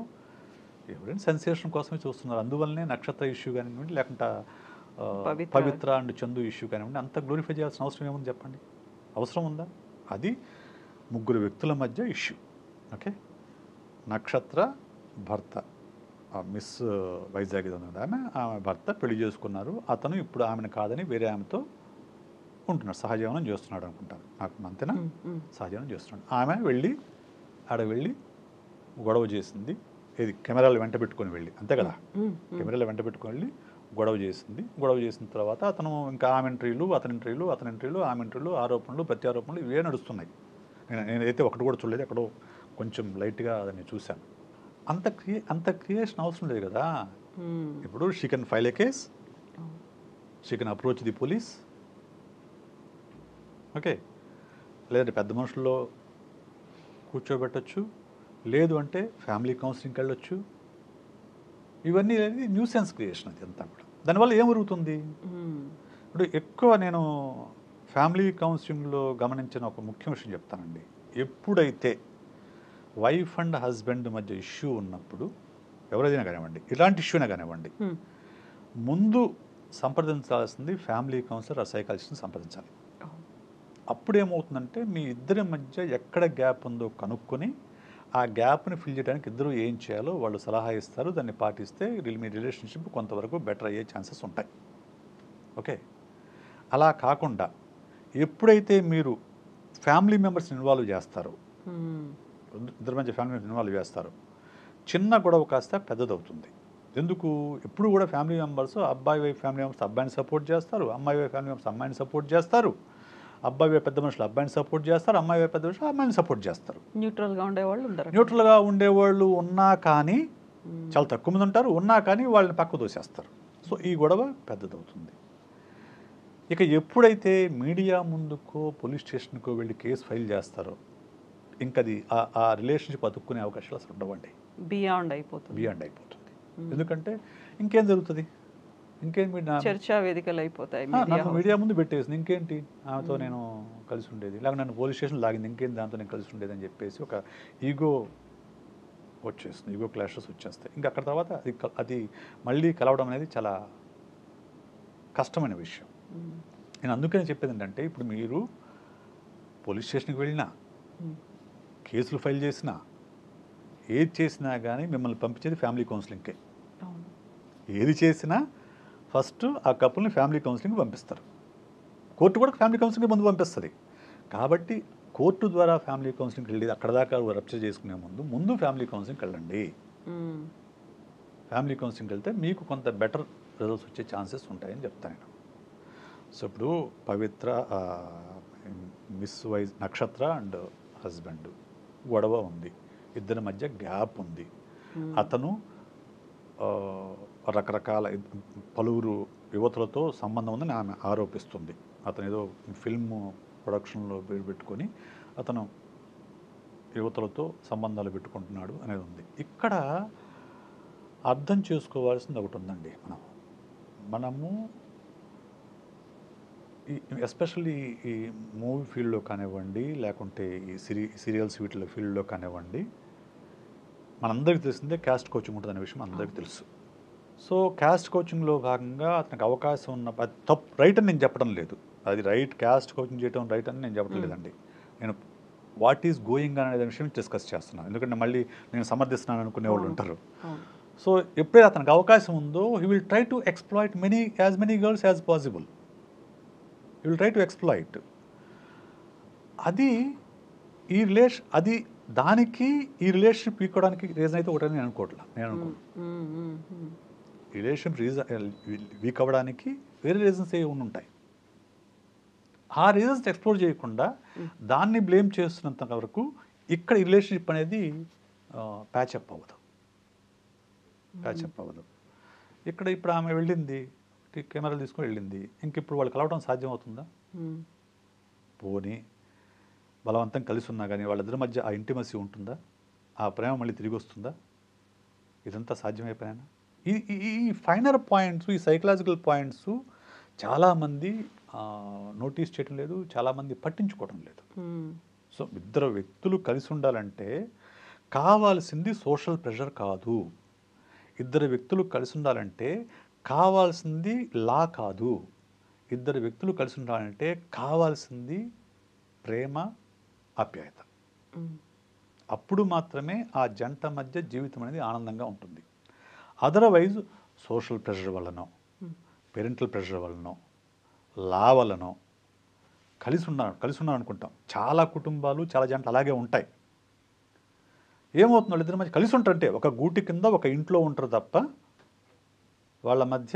ఎవరైనా సెన్సేషన్ కోసమే చూస్తున్నారు అందువల్లనే నక్షత్ర ఇష్యూ కానివ్వండి లేకుంటే ఆ, పవిత్ర. పవిత్ర అండ్ చందు ఇష్యూ కానివ్వండి అంత గ్లోరిఫై చేయాల్సిన అవసరం ఏముంది చెప్పండి అవసరం ఉందా అది ముగ్గురు వ్యక్తుల మధ్య ఇష్యూ ఓకే నక్షత్ర భర్త ఆ మిస్ వైజాగ్ ఇది ఉంది ఆమె ఆమె భర్త పెళ్లి చేసుకున్నారు అతను ఇప్పుడు ఆమెను కాదని వేరే ఆమెతో ఉంటున్నాడు సహజీవనం చేస్తున్నాడు అనుకుంటాను నాకు అంతేనా ఉమ్. ఉమ్. సహజనం చేస్తున్నాడు ఆమె వెళ్ళి ఆడ వెళ్ళి గొడవ చేసింది ఇది కెమెరాలు వెంట పెట్టుకొని వెళ్ళి అంతే కదా ఉమ్. ఉమ్. కెమెరాలు వెంట పెట్టుకొని వెళ్ళి గొడవ చేసింది గొడవ చేసిన తర్వాత అతను ఇంకా ఆమె ఎంట్రీలు అతని ఎంట్రీలు అతని ఎంట్రీలు ఆమె ఎంట్రీలు ఆరోపణలు ప్రత్యారోపణలు ఇవే నడుస్తున్నాయి నేను నేనైతే ఒకటి కూడా చూడలేదు ఎక్కడో కొంచెం లైట్గా దాన్ని చూశాను అంత క్రియే అంత క్రియేషన్ అవసరం లేదు కదా ఉమ్. ఇప్పుడు she can file a case అవును. She can approach the police okay లేదంటే పెద్ద మనుషుల్లో కూర్చోబెట్టచ్చు లేదు అంటే ఫ్యామిలీ కౌన్సిలింగ్కి వెళ్ళొచ్చు ఇవన్నీ అనేది న్యూ సెన్స్ క్రియేషన్ అది అంతా కూడా దానివల్ల ఏం జరుగుతుంది ఉమ్. ఇప్పుడు ఎక్కువ నేను ఫ్యామిలీ కౌన్సిలింగ్లో గమనించిన ఒక ముఖ్య విషయం చెప్తానండి ఎప్పుడైతే వైఫ్ అండ్ హస్బెండ్ మధ్య ఇష్యూ ఉన్నప్పుడు ఎవరైనా కానివ్వండి ఇలాంటి ఇష్యూనే కానివ్వండి ఉమ్. ముందు సంప్రదించాల్సింది ఫ్యామిలీ కౌన్సిలర్ ఆ సైకాలజిస్ట్ని సంప్రదించాలి అవును. అప్పుడు ఏమవుతుందంటే మీ ఇద్దరి మధ్య ఎక్కడ గ్యాప్ ఉందో కనుక్కొని ఆ గ్యాప్ని ఫిల్ చేయడానికి ఇద్దరు ఏం చేయాలో వాళ్ళు సలహా ఇస్తారు దాన్ని పాటిస్తే రిల్- మీ రిలేషన్షిప్ కొంతవరకు బెటర్ అయ్యే ఛాన్సెస్ ఉంటాయి ఓకే అలా కాకుండా ఎప్పుడైతే మీరు ఫ్యామిలీ మెంబర్స్ని ఇన్వాల్వ్ చేస్తారో ఉమ్. ఇద్దరి మధ్య ఫ్యామిలీ మెంబర్స్ ఇన్వాల్వ్ చేస్తారు చిన్న గొడవ కాస్త పెద్దదవుతుంది ఎందుకు ఎప్పుడు కూడా ఫ్యామిలీ మెంబర్స్ అబ్బాయి వైపు ఫ్యామిలీ మెంబర్స్ అబ్బాయిని సపోర్ట్ చేస్తారు అమ్మాయి వైపు ఫ్యామిలీ మెంబర్స్ అమ్మాయిని సపోర్ట్ చేస్తారు అబ్బాయి వైపు పెద్ద మనుషులు అబ్బాయిని సపోర్ట్ చేస్తారు అమ్మాయి వైపు పెద్ద మనుషులు అమ్మాయిని సపోర్ట్ చేస్తారు న్యూట్రల్ గా ఉండేవాళ్ళు ఉండరు న్యూట్రల్గా ఉండేవాళ్ళు ఉన్నా కానీ ఉమ్. చాలా తక్కువ మంది ఉంటారు ఉన్నా కానీ వాళ్ళని పక్క దోసేస్తారు సో ఈ గొడవ పెద్దదవుతుంది ఇక ఎప్పుడైతే మీడియా ముందుకో పోలీస్ స్టేషన్కో వెళ్ళి కేసు ఫైల్ చేస్తారో ఇంకా అది ఆ- ఆ రిలేషన్షిప్ అతుక్కునే అవకాశాలు అసలు ఉండవండి బియాండ్ అయిపోతుంది బియాండ్ అయిపోతుంది Hmm. ఎందుకంటే ఇంకేం జరుగుతుంది ఇంకేం మీ నా- చర్చా వేదికలు అయిపోతాయి ఆ, media నన్ను house. మీడియా ముందు పెట్టేసింది ఇంకేంటి ఆమెతో నేను కలిసి ఉండేది లేక నన్ను పోలీస్ స్టేషన్ లాగింది ఇంకేం దాంతో నేను కలిసి ఉండేది అని చెప్పేసి ఒక ఈగో వచ్చేస్తుంది ఈగో క్లాషెస్ వచ్చేస్తాయి ఇంకా అక్కడ తర్వాత అది క- అది మళ్ళీ కలవడం అనేది చాలా కష్టమైన విషయం ఉమ్. నేను అందుకని చెప్పేది ఏంటంటే ఇప్పుడు మీరు పోలీస్ స్టేషన్కి వెళ్ళినా ఉమ్. కేసులు ఫైల్ చేసినా ఏది చేసినా కానీ మిమ్మల్ని పంపించేది ఫ్యామిలీ కౌన్సిలింగ్కే అవును ఏది చేసినా ఫస్ట్ ఆ కపుల్ని ఫ్యామిలీ కౌన్సిలింగ్ పంపిస్తారు కోర్టు కూడా ఫ్యామిలీ కౌన్సిలింగ్ ముందు పంపిస్తుంది కాబట్టి కోర్టు ద్వారా ఫ్యామిలీ కౌన్సిలింగ్కి వెళ్ళి అక్కడ దాకా రప్చర్ చేసుకునే ముందు ముందు ఫ్యామిలీ కౌన్సిలింగ్కి వెళ్ళండి ఉమ్. ఫ్యామిలీ కౌన్సిలింగ్కి వెళ్తే మీకు కొంత బెటర్ రిజల్ట్స్ వచ్చే ఛాన్సెస్ ఉంటాయని చెప్తాను నేను సో ఇప్పుడు పవిత్ర ఆ, మిస్ వైజ్ నక్షత్ర అండ్ హస్బెండ్ గొడవ ఉంది ఇద్దరి మధ్య గ్యాప్ ఉంది అతను ఆ, రకరకాల పలువురు యువతులతో సంబంధం ఉందని ఆమె ఆరోపిస్తుంది అతను ఏదో ఫిల్మ్ ప్రొడక్షన్లో పేరు పెట్టుకొని అతను యువతులతో సంబంధాలు పెట్టుకుంటున్నాడు అనేది ఉంది ఇక్కడ అర్థం చేసుకోవాల్సింది ఒకటి ఉందండి మనం మనము ఈ ఎస్పెషల్లీ ఈ మూవీ ఫీల్డ్లో కానివ్వండి లేకుంటే ఈ సిరి సీరియల్స్ వీటిలో ఫీల్డ్లో కానివ్వండి మనందరికీ తెలిసిందే క్యాస్ట్ కోచింగ్ ఉంటుంది అనే విషయం అందరికీ తెలుసు సో క్యాస్ట్ కోచింగ్లో భాగంగా అతనికి అవకాశం ఉన్న అది తప్పు రైట్ అని నేను చెప్పడం లేదు అది రైట్ క్యాస్ట్ కోచింగ్ చేయడం రైట్ అని నేను చెప్పడం Mm. లేదండి నేను వాట్ ఈస్ గోయింగ్ అనే విషయం డిస్కస్ చేస్తున్నాను ఎందుకంటే మళ్ళీ నేను సమర్థిస్తున్నాను అనుకునే వాళ్ళు అవును. ఉంటారు అవును సో ఎప్పుడైతే అతనికి అవకాశం ఉందో he will try to exploit many as many girls as possible he will try to exploit అది ఈ రిలేషన్ అది దానికి ఈ రిలేషన్షిప్ వీక్కోవడానికి రీజన్ అయితే ఒకటని నేను అనుకోవట్లా నేను అనుకో మ్మ్, మ్మ్, మ్మ్. రిలేషన్షిప్ రీజన్ వీక్ అవ్వడానికి వేరే రీజన్స్ ఏ ఉండి ఉంటాయి ఆ రీజన్స్ ఎక్స్ప్లోర్ చేయకుండా దాన్ని బ్లేమ్ చేస్తున్నంత వరకు ఇక్కడ ఈ రిలేషన్షిప్ అనేది ప్యాచప్ అవ్వదు ప్యాచప్ అవ్వదు ఇక్కడ ఇప్పుడు ఆమె వెళ్ళింది టి- కెమెరాలు తీసుకొని వెళ్ళింది ఇంక ఇప్పుడు వాళ్ళు కలవడం సాధ్యం అవుతుందా మ్మ్. పోనీ బలవంతం కలిసి ఉన్నా కానీ వాళ్ళిద్దరి మధ్య ఆ ఇంటిమసీ ఉంటుందా ఆ ప్రేమ మళ్ళీ తిరిగి వస్తుందా ఇదంతా సాధ్యమైపోయినా ఈ ఈ- ఈ ఫైనర్ పాయింట్స్ ఈ సైకలాజికల్ పాయింట్స్ చాలామంది నోటీస్ చేయడం లేదు చాలామంది పట్టించుకోవడం లేదు మ్మ్. సో ఇద్దరు వ్యక్తులు కలిసి ఉండాలంటే కావాల్సింది సోషల్ ప్రెషర్ కాదు ఇద్దరు వ్యక్తులు కలిసి ఉండాలంటే కావాల్సింది లా కాదు ఇద్దరు వ్యక్తులు కలిసి ఉండాలంటే కావాల్సింది ప్రేమ ఆప్యాయత మ్మ్. అప్పుడు మాత్రమే ఆ జంట మధ్య జీవితం అనేది ఆనందంగా ఉంటుంది అదర్వైజ్ సోషల్ ప్రెషర్ వల్లనో మ్మ్. పేరెంటల్ ప్రెషర్ వల్లనో లా వల్లనో కలిసి ఉన్నారు కలిసి ఉన్నారు అనుకుంటాం చాలా కుటుంబాలు చాలా జంటలు అలాగే ఉంటాయి ఏమవుతుంది వాళ్ళిద్దరి మధ్య కలిసి ఉంటారంటే ఒక గూటి కింద ఒక ఇంట్లో ఉంటారు తప్ప వాళ్ళ మధ్య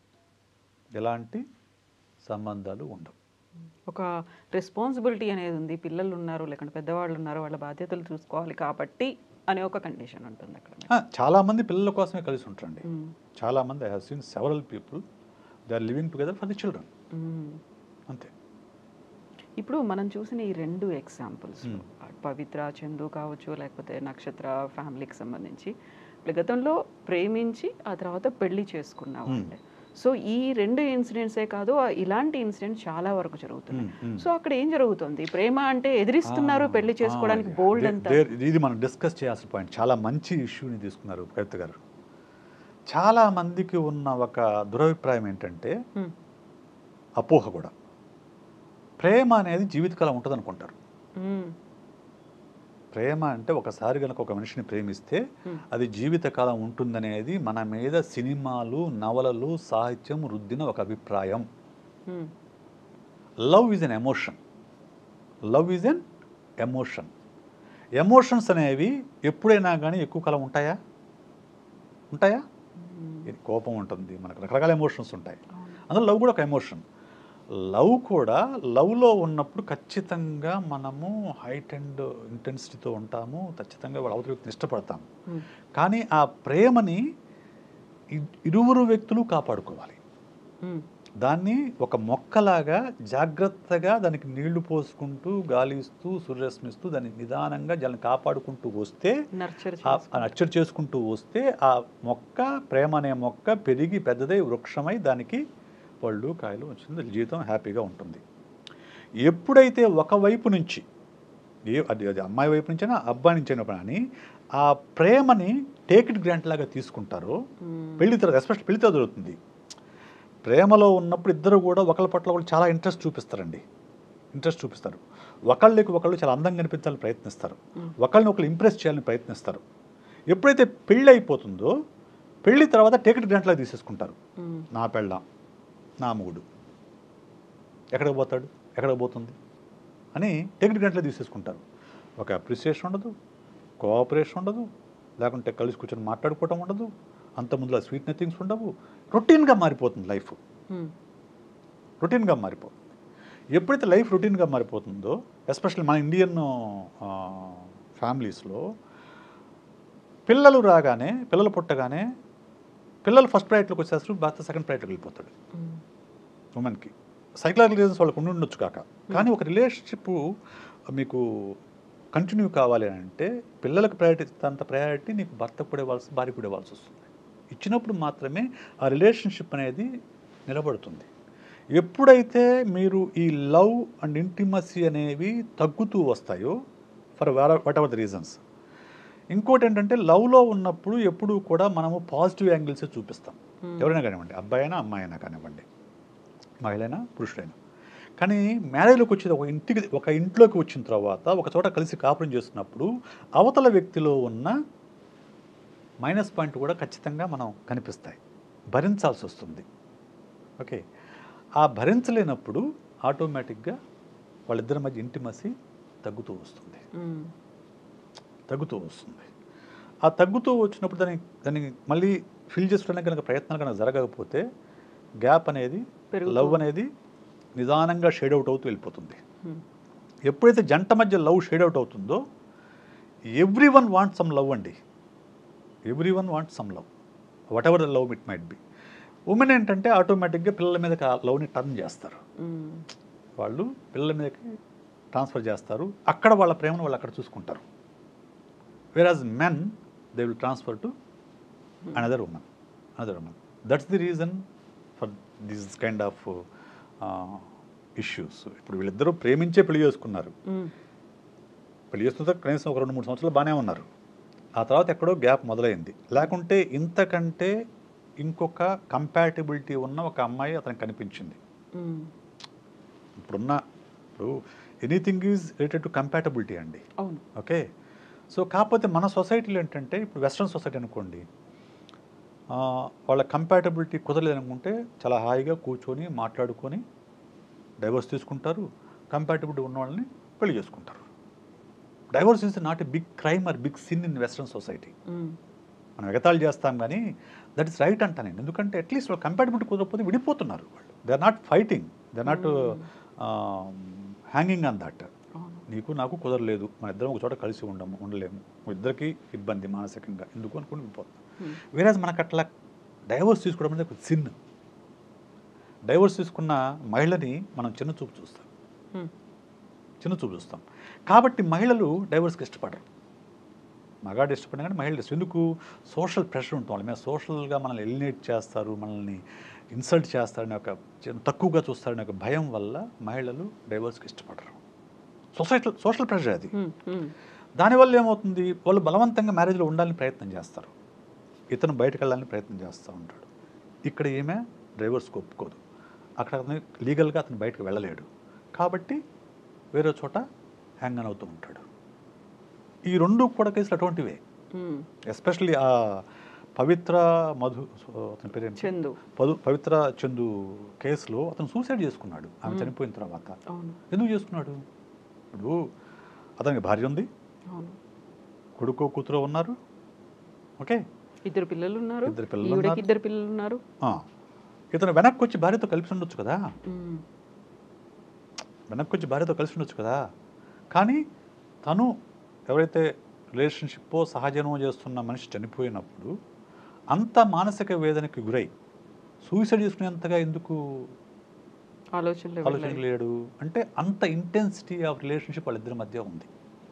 ఎలాంటి సంబంధాలు ఉండవు ఒక రెస్పాన్సిబిలిటీ అనేది ఉంది పిల్లలు ఉన్నారు లేకుంటే పెద్దవాళ్ళు ఉన్నారు వాళ్ళ బాధ్యతలు చూసుకోవాలి కాబట్టి అనే ఒక కండిషన్ ఉంటుంది అక్కడ ఆ, చాలామంది పిల్లల కోసమే కలిసి ఉంటారండి మ్మ్. చాలామంది I have seen several people they are living together for the children hmm. అంతే ఇప్పుడు మనం చూసిన ఈ రెండు ఎగ్జాంపుల్స్ మ్మ్. పవిత్ర చందు కావచ్చు లేకపోతే నక్షత్ర ఫ్యామిలీకి సంబంధించి ఇప్పుడు గతంలో ప్రేమించి ఆ తర్వాత పెళ్లి చేసుకున్న వాళ్ళే సో ఈ రెండు ఇన్సిడెంట్సే కాదు ఆ ఇలాంటి ఇన్సిడెంట్ చాలా వరకు జరుగుతున్నాయి మ్మ్, మ్మ్. సో అక్కడ ఏం జరుగుతుంది ప్రేమ అంటే ఎదిరిస్తున్నారు ఆ, పెళ్లి చేసుకోవడానికి ఆ, బోల్డ్ దే- అంతా దే- ఇది మనం డిస్కస్ చేయాల్సిన పాయింట్ చాలా మంచి ఇష్యూని తీసుకున్నారు కవిత గారు చాలా మందికి ఉన్న ఒక దురభిప్రాయం ఏంటంటే మ్మ్. అపోహ కూడా ప్రేమ అనేది జీవితకాలం ఉంటుంది అనుకుంటారు మ్మ్. ప్రేమ అంటే ఒకసారి కనుక ఒక మనిషిని ప్రేమిస్తే Hmm. అది జీవితకాలం ఉంటుందనేది మన మీద సినిమాలు నవలలు సాహిత్యం రుద్దిన ఒక అభిప్రాయం hmm. Love is an emotion love is an emotion emotions అనేవి ఎప్పుడైనా కానీ ఎక్కువ కాలం ఉంటాయా ఉంటాయా మ్మ్. ఇది కోపం ఉంటుంది మనకు రకరకాల ఎమోషన్స్ ఉంటాయి అవును. అందులో లవ్ కూడా ఒక ఎమోషన్ లవ్ కూడా లవ్లో ఉన్నప్పుడు ఖచ్చితంగా మనము హైట్ అండ్ ఇంటెన్సిటీతో ఉంటాము ఖచ్చితంగా వాళ్ళ అవతల వ్యక్తిని ఇష్టపడతాము మ్మ్. కానీ ఆ ప్రేమని ఇ- ఇరువురు వ్యక్తులు కాపాడుకోవాలి మ్మ్. దాన్ని ఒక మొక్కలాగా జాగ్రత్తగా దానికి నీళ్లు పోసుకుంటూ గాలిస్తూ సూర్యరశ్మిస్తూ దాన్ని నిదానంగా దాన్ని కాపాడుకుంటూ వస్తే నర్చర్ ఆ ఆ నర్చర్ చేసుకుంటూ వస్తే ఆ మొక్క ప్రేమ అనే మొక్క పెరిగి పెద్దదై వృక్షమై దానికి పళ్ళు కాయలు వచ్చింది జీవితం హ్యాపీగా ఉంటుంది ఎప్పుడైతే ఒకవైపు నుంచి ఏ అది అది అమ్మాయి వైపు నుంచైనా అబ్బాయి నుంచైనా కానీ ఆ ప్రేమని టేక్ ఇట్ గ్రాంట్ లాగా తీసుకుంటారో పెళ్లి తర్వాత ఎస్పెషల్ పెళ్లి తర్వాత జరుగుతుంది ప్రేమలో ఉన్నప్పుడు ఇద్దరు కూడా ఒకళ్ళ పట్ల ఒకళ్ళు చాలా ఇంట్రెస్ట్ చూపిస్తారండి ఇంట్రెస్ట్ చూపిస్తారు ఒకళ్ళకి ఒకళ్ళు చాలా అందంగా కనిపించాలని ప్రయత్నిస్తారు Mm. ఒకళ్ళని ఒకళ్ళు ఇంప్రెస్ చేయాలని ప్రయత్నిస్తారు ఎప్పుడైతే పెళ్ళి అయిపోతుందో పెళ్లి తర్వాత టేకెట్ గ్రాంట్లాగా తీసేసుకుంటారు నా పెళ్ళాం నా మూడు ఎక్కడికి పోతాడు ఎక్కడికి పోతుంది అని టెక్నిక్ గంటలే తీసేసుకుంటారు ఒక అప్రిసియేషన్ ఉండదు కోఆపరేషన్ ఉండదు లేకుంటే కలిసి కూర్చొని మాట్లాడుకోవటం ఉండదు అంత ముందులో స్వీట్ నథింగ్స్ ఉండవు రొటీన్గా మారిపోతుంది లైఫ్ రొటీన్గా మారిపోతుంది ఎప్పుడైతే లైఫ్ రొటీన్గా మారిపోతుందో ఎస్పెషల్లీ మన ఇండియన్ ఫ్యామిలీస్లో పిల్లలు రాగానే పిల్లలు పుట్టగానే పిల్లలు ఫస్ట్ ప్రయారిటీలోకి వచ్చేసరికి భర్త సెకండ్ ప్రయారిటీకి వెళ్ళిపోతాడు ఉమ్. ఉమెన్కి సైకలాజికల్ రీజన్స్ వాళ్ళకు ఉండి ఉండొచ్చు కాక కానీ ఒక రిలేషన్షిప్ మీకు కంటిన్యూ కావాలి అని అంటే పిల్లలకు ప్రయారిటీ ఇస్తాంత ప్రయారిటీ నీకు భర్తకు కూడా ఇవ్వాల్సి భార్య కూడా ఇవ్వాల్సి వస్తుంది ఇచ్చినప్పుడు మాత్రమే ఆ రిలేషన్షిప్ అనేది నిలబడుతుంది ఎప్పుడైతే మీరు ఈ లవ్ అండ్ ఇంటిమసీ అనేవి తగ్గుతూ వస్తాయో for whatever the reasons ఇంకోటి ఏంటంటే లవ్లో ఉన్నప్పుడు ఎప్పుడూ కూడా మనము పాజిటివ్ యాంగిల్సే చూపిస్తాం Hmm. ఎవరైనా కానివ్వండి అబ్బాయి అయినా అమ్మాయి అయినా కానివ్వండి మహిళైనా పురుషుడైనా కానీ మ్యారేజ్లోకి వచ్చేది ఒక ఇంటికి ఒక ఇంట్లోకి వచ్చిన తర్వాత ఒక చోట కలిసి కాపురం చేస్తున్నప్పుడు అవతల వ్యక్తిలో ఉన్న మైనస్ పాయింట్ కూడా ఖచ్చితంగా మనం కనిపిస్తాయి భరించాల్సి వస్తుంది ఓకే ఆ భరించలేనప్పుడు ఆటోమేటిక్గా వాళ్ళిద్దరి మధ్య ఇంటిమసి తగ్గుతూ వస్తుంది ఉమ్. తగ్గుతూ వస్తుంది ఆ తగ్గుతూ వచ్చినప్పుడు దాన్ని దాన్ని మళ్ళీ ఫిల్ చేసుకోవడానికి కనుక ప్రయత్నాలు కనుక జరగకపోతే గ్యాప్ అనేది పెరుగుతూ లవ్ అనేది నిదానంగా షేడ్ అవుట్ అవుతూ వెళ్ళిపోతుంది ఉమ్. ఎప్పుడైతే జంట మధ్య లవ్ షేడ్ అవుట్ అవుతుందో everyone want some love అండి everyone want some love whatever the love it might be women ఏంటంటే ఆటోమేటిక్గా పిల్లల మీదకి ఆ లవ్ని టర్న్ చేస్తారు ఉమ్. వాళ్ళు పిల్లల మీదకి ట్రాన్స్ఫర్ చేస్తారు అక్కడ వాళ్ళ ప్రేమను వాళ్ళు అక్కడ చూసుకుంటారు whereas men they will transfer to another women another women that's the reason for this kind of issues ఇప్పుడు వీళ్ళిద్దరూ ప్రేమించే పెళ్లి చేసుకున్నారు ఉమ్. పెళ్లి చేసుకుంటే కనీసం ఒక రెండు మూడు సంవత్సరాలు బాగానే ఉన్నారు ఆ తర్వాత ఎక్కడో గ్యాప్ మొదలైంది లేకుంటే ఇంతకంటే ఇంకొక కంపాటిబిలిటీ ఉన్న ఒక అమ్మాయి అతనికి కనిపించింది ఉమ్. ఇప్పుడున్న ఇప్పుడు anything is related to compatibility అండి అవును ఓకే సో కాకపోతే మన సొసైటీలో ఏంటంటే ఇప్పుడు వెస్ట్రన్ సొసైటీ అనుకోండి ఆ, వాళ్ళ కంపాటబిలిటీ కుదరలేదు అనుకుంటే చాలా హాయిగా కూర్చొని మాట్లాడుకొని డైవర్స్ తీసుకుంటారు కంపాటబిలిటీ ఉన్న వాళ్ళని పెళ్లి చేసుకుంటారు divorce is not a big crime or big sin in western society ఉమ్. మనం ఎగతాళి చేస్తాం కానీ దట్ ఇస్ రైట్ అంట నేను ఎందుకంటే అట్లీస్ట్ వాళ్ళు కంపాటబిలిటీ కుదరకపోతే విడిపోతున్నారు వాళ్ళు they are not fighting they are not hanging on that అవును నీకు నాకు కుదరలేదు మన ఇద్దరం ఒక చోట కలిసి ఉండము ఉండలేము ఇద్దరికి ఇబ్బంది మానసికంగా ఎందుకు అనుకుని విడిపోతాం ఉమ్. వేరేజ్ మనకు అట్లా డైవర్స్ తీసుకోవడం అనేది ఒక సిన్ డైవర్స్ తీసుకున్న మహిళని మనం చిన్న చూపు చూస్తాం ఉమ్. చిన్న చూపు చూస్తాం కాబట్టి మహిళలు డైవర్స్కి ఇష్టపడరు మగాడు ఇష్టపడిన కానీ మహిళలు ఇష్టం ఎందుకు సోషల్ ప్రెషర్ ఉంటుంది వాళ్ళ మీద సోషల్గా మనల్ని ఎలినేట్ చేస్తారు మనల్ని ఇన్సల్ట్ చేస్తారని ఒక చిన్న తక్కువగా చూస్తారని ఒక భయం వల్ల మహిళలు డైవర్స్కి ఇష్టపడరు సొసైటీ సోషల్ ప్రెషర్ అది ఉమ్. ఉమ్. దానివల్ల ఏమవుతుంది వాళ్ళు బలవంతంగా మ్యారేజ్లో ఉండాలని ప్రయత్నం చేస్తారు ఇతను బయటకు వెళ్ళాలని ప్రయత్నం చేస్తూ ఉంటాడు ఇక్కడ ఏమే డ్రైవర్స్కి ఒప్పుకోదు అక్కడ అతను లీగల్గా అతను బయటకు వెళ్ళలేడు కాబట్టి వేరే చోట హ్యాంగ్ ఆన్ అవుతూ ఉంటాడు ఈ రెండు కూడా కేసులు అటువంటివే ఉమ్. ఎస్పెషల్లీ ఆ పవిత్ర మధు అతని పేరు చందు పదు పవిత్ర చందు కేసులో అతను సూసైడ్ చేసుకున్నాడు ఆమె చనిపోయిన తర్వాత అవును ఎందుకు చేసుకున్నాడు ఇప్పుడు అతనికి భార్య ఉంది అవును కొడుకు కూతురు ఉన్నారు ఓకే ఇద్దరు పిల్లలు ఉన్నారు ఇద్దరు పిల్లలు ఈవిడకి ఉన్నారు. ఇద్దరు పిల్లలు ఉన్నారు ఆ. ఇతను వెనక్కి వచ్చి భార్యతో కలిసి ఉండొచ్చు కదా ఉమ్. వెనక్కి వచ్చి భార్యతో కలిసి ఉండొచ్చు కదా కానీ తను ఎవరైతే రిలేషన్షిప్ సహజీవనం చేస్తున్న మనిషి చనిపోయినప్పుడు అంత మానసిక వేదనకి గురై సూసైడ్ చేసుకునేంతగా ఎందుకు ఆలోచనలు ఆలోచన వెళ్ళాయి. లేడు అంటే అంత ఇంటెన్సిటీ ఆఫ్ రిలేషన్షిప్ వాళ్ళిద్దరి మధ్య ఉంది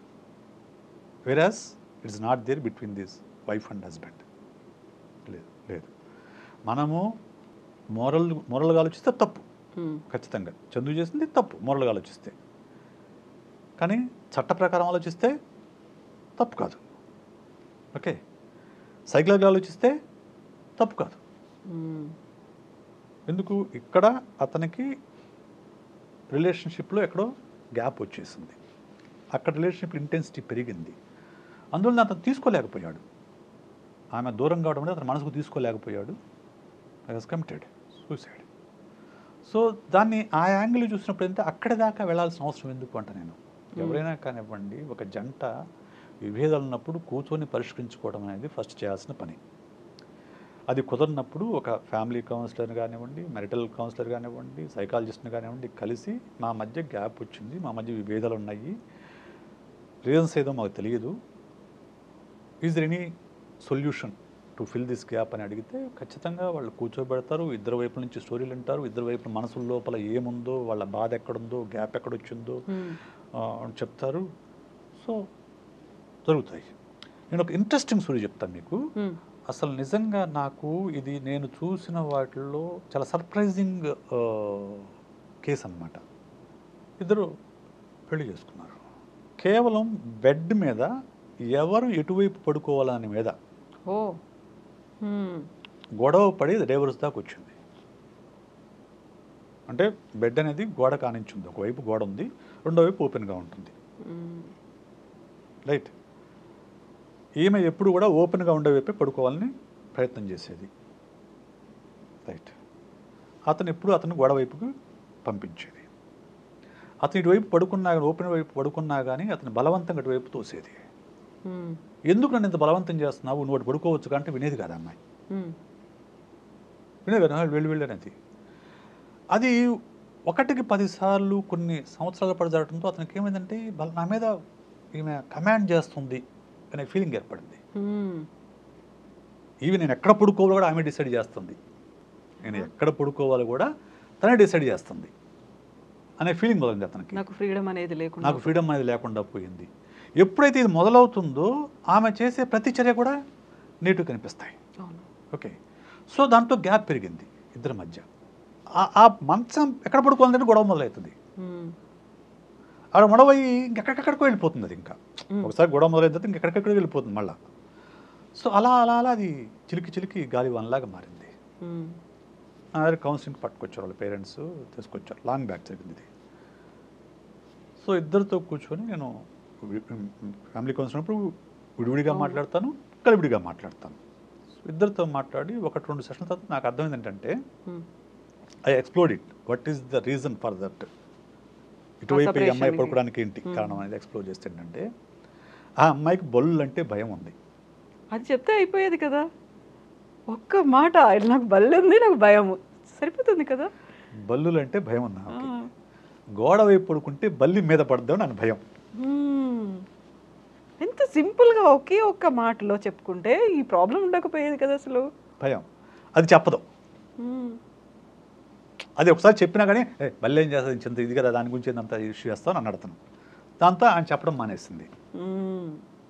whereas it's not there between this wife and husband లేదు లేదు మనము మోరల్ మోరల్గా ఆలోచిస్తే తప్పు ఉమ్. ఖచ్చితంగా చందు చేసింది తప్పు మోరల్గా ఆలోచిస్తే కానీ చట్ట ప్రకారం ఆలోచిస్తే తప్పు కాదు ఓకే సైకలాగా ఆలోచిస్తే తప్పు కాదు ఉమ్. ఎందుకు ఇక్కడ అతనికి రిలేషన్షిప్లో ఎక్కడో గ్యాప్ వచ్చేసింది అక్కడ రిలేషన్షిప్ ఇంటెన్సిటీ పెరిగింది అందువల్ల అతను తీసుకోలేకపోయాడు ఆమె దూరం కావడం వల్ల అతని మనసుకు తీసుకోలేకపోయాడు I was committed suicide so దాన్ని ఆ యాంగిల్ చూసినప్పుడు అయితే అక్కడి దాకా వెళ్ళాల్సిన అవసరం ఎందుకు అంట నేను ఎవరైనా కానివ్వండి ఒక జంట విభేదాలు ఉన్నప్పుడు కూర్చొని పరిష్కరించుకోవడం అనేది ఫస్ట్ చేయాల్సిన పని అది కుదరినప్పుడు ఒక ఫ్యామిలీ కౌన్సిలర్ కానివ్వండి మెరిటల్ కౌన్సిలర్ కానివ్వండి సైకాలజిస్ట్ని కానివ్వండి కలిసి మా మధ్య గ్యాప్ వచ్చింది మా మధ్య విభేదాలు ఉన్నాయి రీజన్స్ ఏదో మాకు తెలియదు is any solution to fill this gap అని అడిగితే ఖచ్చితంగా వాళ్ళు కూర్చోబెడతారు ఇద్దరు వైపుల నుంచి స్టోరీలు వింటారు ఇద్దరు వైపుల మనసుల లోపల ఏముందో వాళ్ళ బాధ ఎక్కడుందో గ్యాప్ ఎక్కడొచ్చిందో మ్మ్. ఆ, అని చెప్తారు సో జరుగుతాయి నేను ఒక ఇంట్రెస్టింగ్ స్టోరీ చెప్తాను మీకు మ్మ్. అసలు నిజంగా నాకు ఇది నేను చూసిన వాటిల్లో చాలా సర్ప్రైజింగ్ కేసు అన్నమాట ఇద్దరు పెళ్లి చేసుకున్నారు కేవలం బెడ్ మీద ఎవరు ఎటువైపు పడుకోవాలని మీద ఓ మ్మ్. గొడవ పడి డైవర్స్ దాకా వచ్చింది అంటే బెడ్ అనేది గోడ కానించింది ఒకవైపు గోడ ఉంది రెండో వైపు ఓపెన్గా ఉంటుంది మ్మ్. రైట్ ఈమె ఎప్పుడు కూడా ఓపెన్గా ఉండే వైపే పడుకోవాలని ప్రయత్నం చేసేది రైట్ అతను ఎప్పుడు అతను గోడ వైపుకు పంపించేది అతను ఇటువైపు పడుకున్నా ఓపెన్ వైపు పడుకున్నా కానీ అతను బలవంతంగా ఇటువైపు తోసేది మ్మ్. ఎందుకు నన్ను ఇంత బలవంతం చేస్తున్నావు నువ్వు ఒకటి పడుకోవచ్చు కంటే వినేది కాదు అమ్మాయి మ్మ్. వినేది కదా వెళ్ళి వెళ్ళి అనేది అది ఒకటికి పదిసార్లు కొన్ని సంవత్సరాల పాటు జరగడంతో అతనికి ఏమైందంటే బల- నా మీద ఈమె కమాండ్ చేస్తుంది అనే ఫీలింగ్ ఏర్పడింది మ్మ్. ఈవెన్ నేను ఎక్కడ పడుకోవాలో కూడా ఆమె డిసైడ్ చేస్తుంది నేను ఎక్కడ పడుకోవాలో కూడా తనే డిసైడ్ చేస్తుంది అనే ఫీలింగ్ మొదలైంది అతనికి నాకు ఫ్రీడమ్ అనేది లేకుండా నాకు ఫ్రీడమ్ అనేది లేకుండా పోయింది ఎప్పుడైతే ఇది మొదలవుతుందో ఆమె చేసే ప్రతి చర్య కూడా నీటు కనిపిస్తాయి అవును ఓకే సో దాంతో గ్యాప్ పెరిగింది ఇద్దరి మధ్య ఆ- ఆ మంచం ఎక్కడ పడుకోవాలంటే గొడవ మొదలవుతుంది మ్మ్. ఆడ మొడవయ్యి ఇంకెక్కడికెక్కడికో వెళ్ళిపోతుంది అది ఇంకా మ్మ్. ఒకసారి గొడవ మొదలైన తర్వాత ఇంకెక్కడికెక్కడికి వెళ్ళిపోతుంది మళ్ళీ సో అలా అలా అలా అది చిలికి చిలికి గాలి వనలాగా మారింది మ్మ్. నా దగ్గర కౌన్సిలింగ్ పట్టుకొచ్చారు వాళ్ళ పేరెంట్స్ తీసుకొచ్చారు లాంగ్ బ్యాక్ జరిగింది ఇది సో ఇద్దరితో కూర్చొని నేను ఫ్యామిలీ కౌన్సిలింగ్ అప్పుడు విడివిడిగా అవును. మాట్లాడతాను కలివిడిగా మాట్లాడతాను సో ఇద్దరితో మాట్లాడి ఒకటి రెండు సెషన్ తర్వాత నాకు అర్థమైంది ఏంటంటే hmm. I explored it what is the reason for that ఇటువైపు ఈ separation అమ్మాయి కి. పడుకోవడానికి ఏంటి Hmm. కారణం అనేది ఎక్స్ప్లోర్ చేస్తే ఏంటంటే ఆ అమ్మాయికి బొల్లు అంటే భయం ఉంది అది చెప్తే అయిపోయేది కదా ఒక్క మాట ఆయన నాకు బల్లి ఉంది నాకు భయము సరిపోతుంది కదా బల్లులు అంటే భయం ఉంది ఆ. ఆమెకి. గోడ వైపు పడుకుంటే బల్లి మీద పడదాం అని భయం మ్మ్. ఎంత సింపుల్గా ఒకే ఒక్క మాటలో చెప్పుకుంటే ఈ ప్రాబ్లం ఉండకపోయేది కదా అసలు భయం అది చెప్పదు మ్మ్. అది ఒకసారి చెప్పినా కానీ "ఏ, బల్లి ఏం చేస్తుంది ఇంత ఇది కదా దాని గురించి అంత ఇష్యూ చేస్తాను అని అడతాను దాంతో ఆయన చెప్పడం మానేసింది hmm.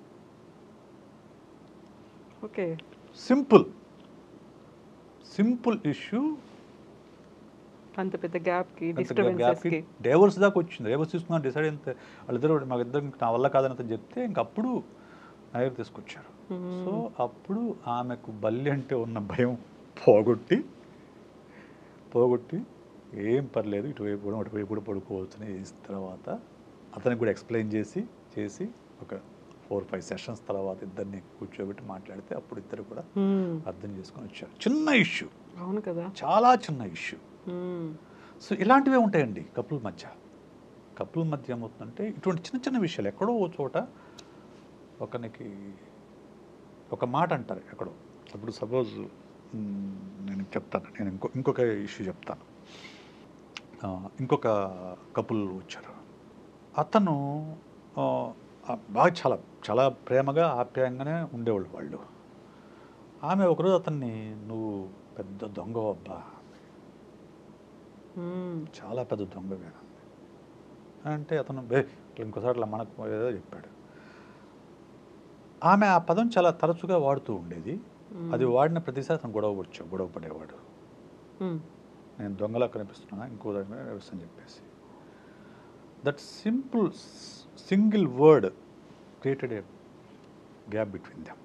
Okay simple simple issue అంత పెద్ద గ్యాప్కి డిస్టర్బెన్సెస్కి డైవర్స్ దాకా వచ్చింది డైవర్స్ తీసుకున్నాను డిసైడ్ అయితే వాళ్ళిద్దరు మాకు ఇద్దరు నా వల్ల కాదని అతను చెప్తే ఇంకప్పుడు నా దగ్గర తీసుకొచ్చారు సో అప్పుడు ఆమెకు బల్లి అంటే ఉన్న భయం పోగొట్టి పోగొట్టి ఏం పర్లేదు ఇటువైపు కూడా అటువైపు కూడా పడుకోవచ్చని చేసిన తర్వాత అతనికి కూడా ఎక్స్ప్లెయిన్ చేసి చేసి ఒక ఫోర్ ఫైవ్ సెషన్స్ తర్వాత ఇద్దరిని కూర్చోబెట్టి మాట్లాడితే అప్పుడు ఇద్దరు కూడా మ్మ్. అర్థం చేసుకొని వచ్చారు చిన్న ఇష్యూ అవును కదా చాలా చిన్న ఇష్యూ మ్మ్. సో ఇలాంటివే ఉంటాయండి కపుల్ మధ్య కపుల్ మధ్య ఏమవుతుందంటే ఇటువంటి చిన్న చిన్న విషయాలు ఎక్కడో ఓ చోట ఒకనికి ఒక మాట అంటారు ఎక్కడో ఇప్పుడు సపోజ్ నేను చెప్తాను నేను ఇంకో ఇంకొక ఇష్యూ చెప్తాను ఆ, ఇంకొక కపుల్ వచ్చారు అతను ఆ, ఆ, బాగా చాలా చాలా ప్రేమగా ఆప్యాయంగానే ఉండేవాళ్ళు వాళ్ళు ఆమె ఒకరోజు అతన్ని నువ్వు పెద్ద దొంగ అబ్బా మ్మ్. చాలా పెద్ద దొంగ వేనంది అంటే అతను బే ఇంకోసారి అట్లా మనకు ఏదో చెప్పాడు ఆమె ఆ పదం చాలా తరచుగా వాడుతూ ఉండేది మ్మ్. అది వాడిన ప్రతిసారి అతను గొడవ వచ్చావు గొడవ పడేవాడు మ్మ్. నేను దొంగలా కనిపిస్తున్నా ఇంకో దగ్గర అని చెప్పేసి that simple single word created a gap between them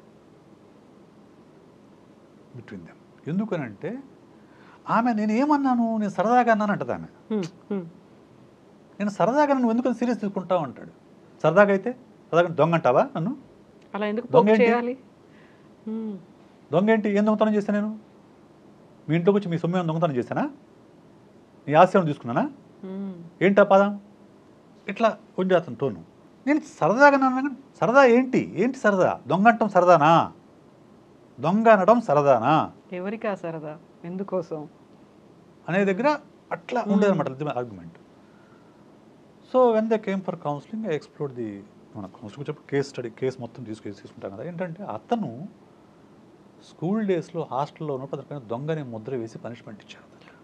between them ఎందుకనంటే ఆమె నేను ఏమన్నాను నేను సరదాగా అన్నాను అంటది ఆమె మ్మ్. మ్మ్. నేను సరదాగా నువ్వు ఎందుకు సీరియస్ తీసుకుంటావు అంటాడు సరదాగా అయితే సరదాగా దొంగ అంటావా నన్ను అలా ఎందుకు దొంగ పోక్ ఏంటి? చేయాలి మ్మ్. దొంగ ఏంటి ఏం దొంగతనం చేశాను నేను మీ ఇంట్లోకి వచ్చి మీ సొమ్ము ఏమైనా దొంగతనం చేశానా నీ ఆశయం తీసుకున్నానా మ్మ్. ఏంటా పదం ఇట్లా కొంచెం అతను టోను నేను సరదాగా అన్నాను కానీ సరదా ఏంటి ఏంటి సరదా దొంగ అంటాం సరదానా దొంగ అనడం సరదానా ఎవరికా సరదా ఎందుకోసం అనే దగ్గర అట్లా ఉండేది అనమాట argument so when they came for counselling I explore the మన కౌన్సిలింగ్ వచ్చేప్పుడు కేస్ స్టడీ కేసు మొత్తం తీసుకు తీసుకుంటాం కదా ఏంటంటే అతను స్కూల్ డేస్లో హాస్టల్లో ఉన్నప్పుడు అతనిపైన దొంగని ముద్ర వేసి పనిష్మెంట్ ఇచ్చారు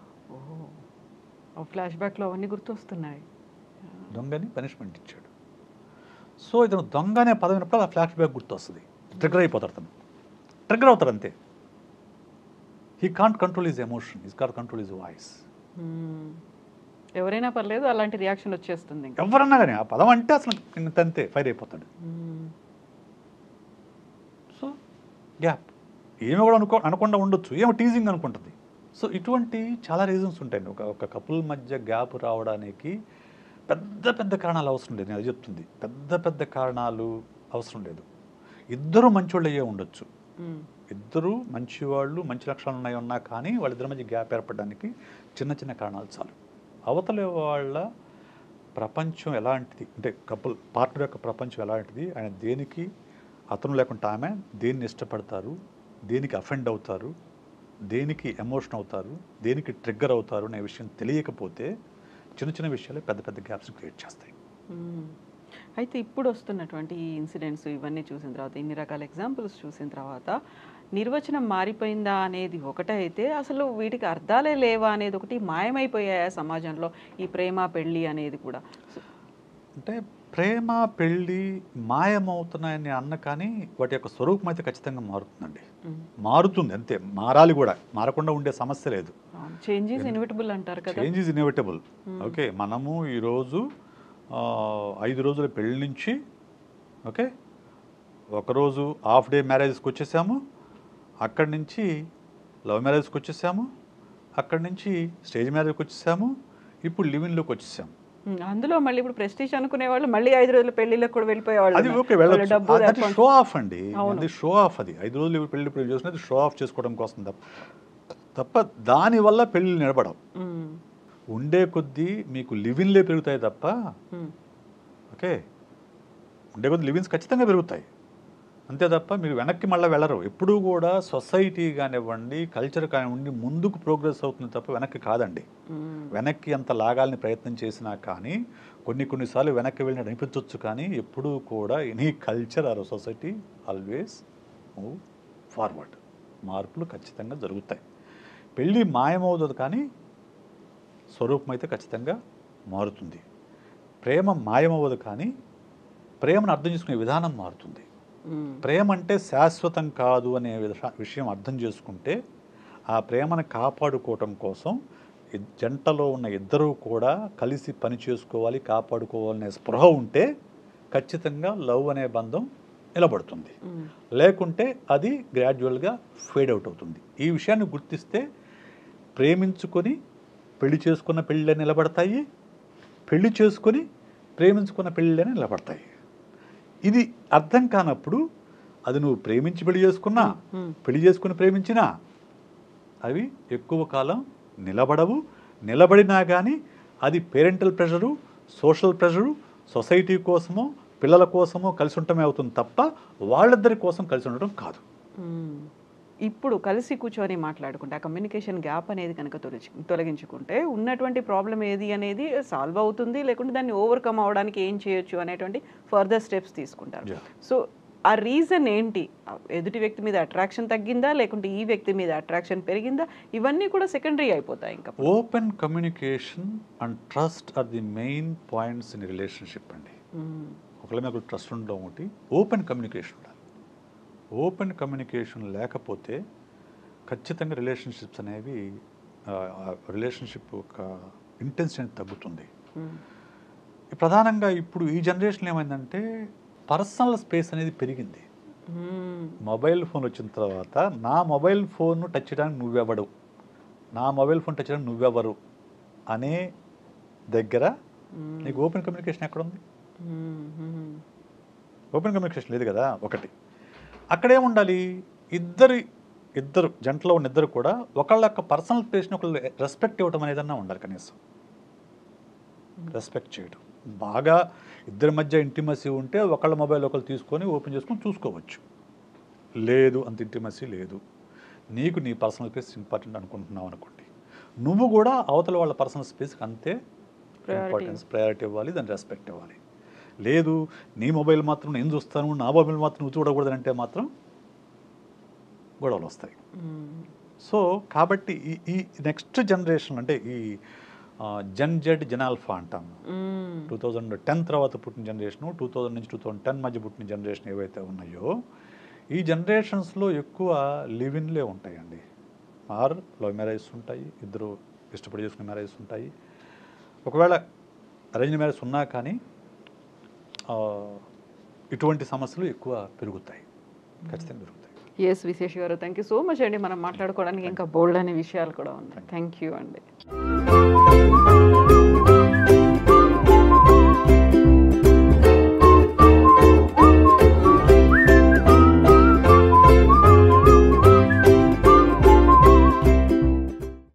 ఓ ఫ్లాష్ బ్యాక్లో అవన్నీ గుర్తొస్తున్నాయి దొంగని పనిష్మెంట్ ఇచ్చాడు సో ఇతను దొంగ అనే పదం విన్నప్పుడు ఆ ఫ్లాష్ బ్యాక్ గుర్తొస్తుంది ట్రిగర్ అయిపోతాడు అతను ట్రిగర్ అవుతాడు అంతే he can't control is emotion is can't control is voice hmm. ఎవరైనా పర్లేదు అలాంటి రియాక్షన్ వచ్చేస్తుంది ఇంకా ఎవరన్నా కానీ ఆ పదం అంటే అసలు ఇంత అంతే ఫైర్ అయిపోతాడు మ్మ్. సో గ్యాప్ ఏమి కూడా అనుకో అనకుండా ఉండొచ్చు ఏమో టీజింగ్ అనుకుంటుంది సో ఇటువంటి చాలా రీజన్స్ ఉంటాయండి ఒక ఒక కపుల్ మధ్య గ్యాప్ రావడానికి పెద్ద పెద్ద కారణాలు అవసరం లేదు నేను అది చెప్తుంది పెద్ద పెద్ద కారణాలు అవసరం లేదు ఇద్దరు మంచోళ్ళు అయ్యే ఉండొచ్చు మ్మ్. ఇద్దరు మంచివాళ్ళు మంచి లక్షణాలు ఉన్నాయి ఉన్నా కానీ వాళ్ళిద్దరి మధ్య గ్యాప్ ఏర్పడడానికి చిన్న చిన్న కారణాలు చాలు అవతల వాళ్ళ ప్రపంచం ఎలాంటిది అంటే కపుల్ పార్ట్నర్ యొక్క ప్రపంచం ఎలాంటిది ఆయన దేనికి అతను లేకుండా ఆమె దేన్ని ఇష్టపడతారు దేనికి అఫెండ్ అవుతారు దేనికి ఎమోషన్ అవుతారు దేనికి ట్రిగ్గర్ అవుతారు అనే విషయం తెలియకపోతే చిన్న చిన్న విషయాలే పెద్ద పెద్ద గ్యాప్స్ క్రియేట్ చేస్తాయి మ్మ్. అయితే ఇప్పుడు వస్తున్నటువంటి ఈ ఇన్సిడెంట్స్ ఇవన్నీ చూసిన తర్వాత ఇన్ని రకాల ఎగ్జాంపుల్స్ చూసిన తర్వాత నిర్వచనం మారిపోయిందా అనేది ఒకటే అయితే అసలు వీటికి అర్థాలే లేవా అనేది ఒకటి మాయమైపోయాయా సమాజంలో ఈ ప్రేమ పెళ్ళి అనేది కూడా సో- అంటే ప్రేమ పెళ్ళి మాయమవుతున్నాయని అన్న కానీ వాటి యొక్క స్వరూపం అయితే ఖచ్చితంగా మారుతుందండి మ్మ్. మారుతుంది అంతే మారాలి కూడా మారకుండా ఉండే సమస్య లేదు చేంజ్ ఈజ్ ఇన్విటబుల్ అంటారు కదా చేంజ్ ఈజ్ ఇన్ఎవిటబుల్ ఓకే మనము ఈరోజు ఆ, ఐదు రోజుల పెళ్ళి నుంచి ఓకే ఒకరోజు హాఫ్ డే మ్యారేజ్కి వచ్చేసాము అక్కడి నుంచి లవ్ మ్యారేజ్కి వచ్చేసాము అక్కడి నుంచి స్టేజ్ మ్యారేజ్కి వచ్చేసాము ఇప్పుడు లివిన్లోకి వచ్చేసాము మ్మ్. అందులో మళ్ళీ ఇప్పుడు ప్రెస్టీజ్ అనుకునే వాళ్ళు మళ్ళీ ఐదు రోజుల పెళ్లిళ్ళకి కూడా వెళ్ళిపోయేవాళ్ళు అది ఉన్నారు. ఓకే వాళ్ళ వెళ్ళచ్చు డబ్బు అది దర్పం- షో ఆఫ్ అండి అవును. అది షో ఆఫ్ అది ఐదు రోజులు పెళ్లి పెళ్లి చేసినది షో ఆఫ్ చేసుకోవడం కోసం తప్ప తప్ప దానివల్ల పెళ్ళిళ్ళు నిలబడవు మ్మ్. ఉండే కొద్దీ మీకు లివిన్లే పెరుగుతాయి తప్ప మ్మ్. ఓకే ఉండే కొద్ది లివిన్స్ ఖచ్చితంగా పెరుగుతాయి అంతే తప్ప మీరు వెనక్కి మళ్ళీ వెళ్ళరు ఎప్పుడూ కూడా సొసైటీ కానివ్వండి కల్చర్ కానివ్వండి ముందుకు ప్రోగ్రెస్ అవుతుంది తప్ప వెనక్కి కాదండి మ్మ్. వెనక్కి అంత లాగాలని ప్రయత్నం చేసినా కానీ కొన్ని కొన్నిసార్లు వెనక్కి వెళ్ళినట్టు అనిపించవచ్చు కానీ ఎప్పుడూ కూడా any culture or society always move forward మార్పులు ఖచ్చితంగా జరుగుతాయి పెళ్ళి మాయమవుతుంది కానీ స్వరూపం అయితే ఖచ్చితంగా మారుతుంది ప్రేమ మాయమవ్వదు కానీ ప్రేమను అర్థం చేసుకునే విధానం మారుతుంది మ్మ్. ప్రేమ అంటే శాశ్వతం కాదు అనే విష- విషయం అర్థం చేసుకుంటే ఆ ప్రేమను కాపాడుకోవటం కోసం ఇద్- జంటలో ఉన్న ఇద్దరూ కూడా కలిసి పని చేసుకోవాలి కాపాడుకోవాలనే స్పృహ ఉంటే ఖచ్చితంగా లవ్ అనే బంధం నిలబడుతుంది మ్మ్. లేకుంటే అది గ్రాడ్యువల్గా ఫేడ్ అవుట్ అవుతుంది ఈ విషయాన్ని గుర్తిస్తే ప్రేమించుకొని పెళ్లి చేసుకున్న పెళ్ళిళ్ళే నిలబడతాయి పెళ్లి చేసుకొని ప్రేమించుకున్న పెళ్ళిళ్ళే నిలబడతాయి ఇది అర్థం కానప్పుడు అది నువ్వు ప్రేమించి పెళ్లి చేసుకున్నా మ్మ్. పెళ్లి చేసుకుని ప్రేమించినా అవి ఎక్కువ కాలం నిలబడవు నిలబడినా కానీ అది parental pressure social pressure society కోసమో పిల్లల కోసమో కలిసి ఉండటమే అవుతుంది తప్ప వాళ్ళిద్దరి కోసం కలిసి ఉండటం కాదు మ్మ్. ఇప్పుడు కలిసి కూర్చొని మాట్లాడుకుంటే ఆ కమ్యూనికేషన్ గ్యాప్ అనేది కనుక తొలగి తొలగించుకుంటే ఉన్నటువంటి ప్రాబ్లం ఏది అనేది సాల్వ్ అవుతుంది లేకుంటే దాన్ని ఓవర్కమ్ అవడానికి ఏం చేయొచ్చు అనేటువంటి ఫర్దర్ స్టెప్స్ తీసుకుంటారు Yeah. సో ఆ రీజన్ ఏంటి ఆ ఎదుటి వ్యక్తి మీద అట్రాక్షన్ తగ్గిందా లేకుంటే ఈ వ్యక్తి మీద అట్రాక్షన్ పెరిగిందా ఇవన్నీ కూడా సెకండరీ అయిపోతాయి ఇంకా open communication and trust are the main points in relationship అండి మ్మ్. ఒకళ్ళ మీద ఒకళ్ళు ట్రస్ట్ ఉండడం ఒకటి ఓపెన్ కమ్యూనికేషన్ ఉండాలి ఓపెన్ కమ్యూనికేషన్ లేకపోతే ఖచ్చితంగా రిలేషన్షిప్స్ అనేవి రిలేషన్షిప్ ఒక ఇంటెన్సిటీ అనేది తగ్గుతుంది మ్మ్. ప్రధానంగా ఇప్పుడు ఈ జనరేషన్ ఏమైందంటే పర్సనల్ స్పేస్ అనేది పెరిగింది మ్మ్. మొబైల్ ఫోన్ వచ్చిన తర్వాత నా మొబైల్ ఫోన్ టచ్ చేయడానికి నువ్వెవడు నా మొబైల్ ఫోన్ టచ్ చేయడానికి నువ్వెవరు అనే దగ్గర మ్మ్. నీకు ఓపెన్ కమ్యూనికేషన్ ఎక్కడ ఉంది మ్మ్. మ్మ్. ఓపెన్ కమ్యూనికేషన్ లేదు కదా ఒకటి అక్కడ ఏముండాలి ఇద్దరు ఇద్దరు జంటలో ఉన్న ఇద్దరు కూడా ఒకళ్ళ యొక్క పర్సనల్ స్పేస్ని ఒకళ్ళు రెస్పెక్ట్ ఇవ్వటం అనేదన్నా ఉండాలి కనీసం రెస్పెక్ట్ చేయడం బాగా ఇద్దరి మధ్య ఇంటిమసీ ఉంటే ఒకళ్ళ మొబైల్ ఒకళ్ళు తీసుకొని ఓపెన్ చేసుకొని చూసుకోవచ్చు లేదు అంత ఇంటిమసీ లేదు నీకు నీ పర్సనల్ స్పేస్ ఇంపార్టెంట్ అనుకుంటున్నావు అనుకోండి నువ్వు కూడా అవతల వాళ్ళ పర్సనల్ స్పేస్కి అంతే Priority. ఇంపార్టెన్స్ ప్రయారిటీ ఇవ్వాలి దాన్ని రెస్పెక్ట్ ఇవ్వాలి లేదు నీ మొబైల్ మాత్రం నేను చూస్తాను నా మొబైల్ మాత్రం నువ్వు చూడకూడదు అంటే మాత్రం గొడవలు వస్తాయి మ్మ్. సో కాబట్టి ఈ ఈ నెక్స్ట్ జనరేషన్ అంటే ఈ జన్ జెడ్ జనాల్ఫా అంటాం మ్మ్. టూ థౌజండ్ టెన్ తర్వాత పుట్టిన జనరేషను టూ థౌజండ్ నుంచి టూ థౌజండ్ టెన్ మధ్య పుట్టిన జనరేషన్ ఏవైతే ఉన్నాయో ఈ జనరేషన్స్లో ఎక్కువ లివిన్లే ఉంటాయండి ఆర్ లవ్ మ్యారేజెస్ ఉంటాయి ఇద్దరు ఇష్టపడి చేసుకునే మ్యారేజెస్ ఉంటాయి ఒకవేళ అరేంజ్ మ్యారేజ్ ఉన్నా కానీ ఆ, ఇటువంటి సమస్యలు ఎక్కువ పెరుగుతాయి ఖచ్చితంగా పెరుగుతాయి ఎస్ విశేష్ గారు థ్యాంక్ యూ సో మచ్ అండి మనం మాట్లాడుకోవడానికి ఇంకా బోల్డ్ అనే విషయాలు కూడా ఉన్నాయి థ్యాంక్ యూ అండి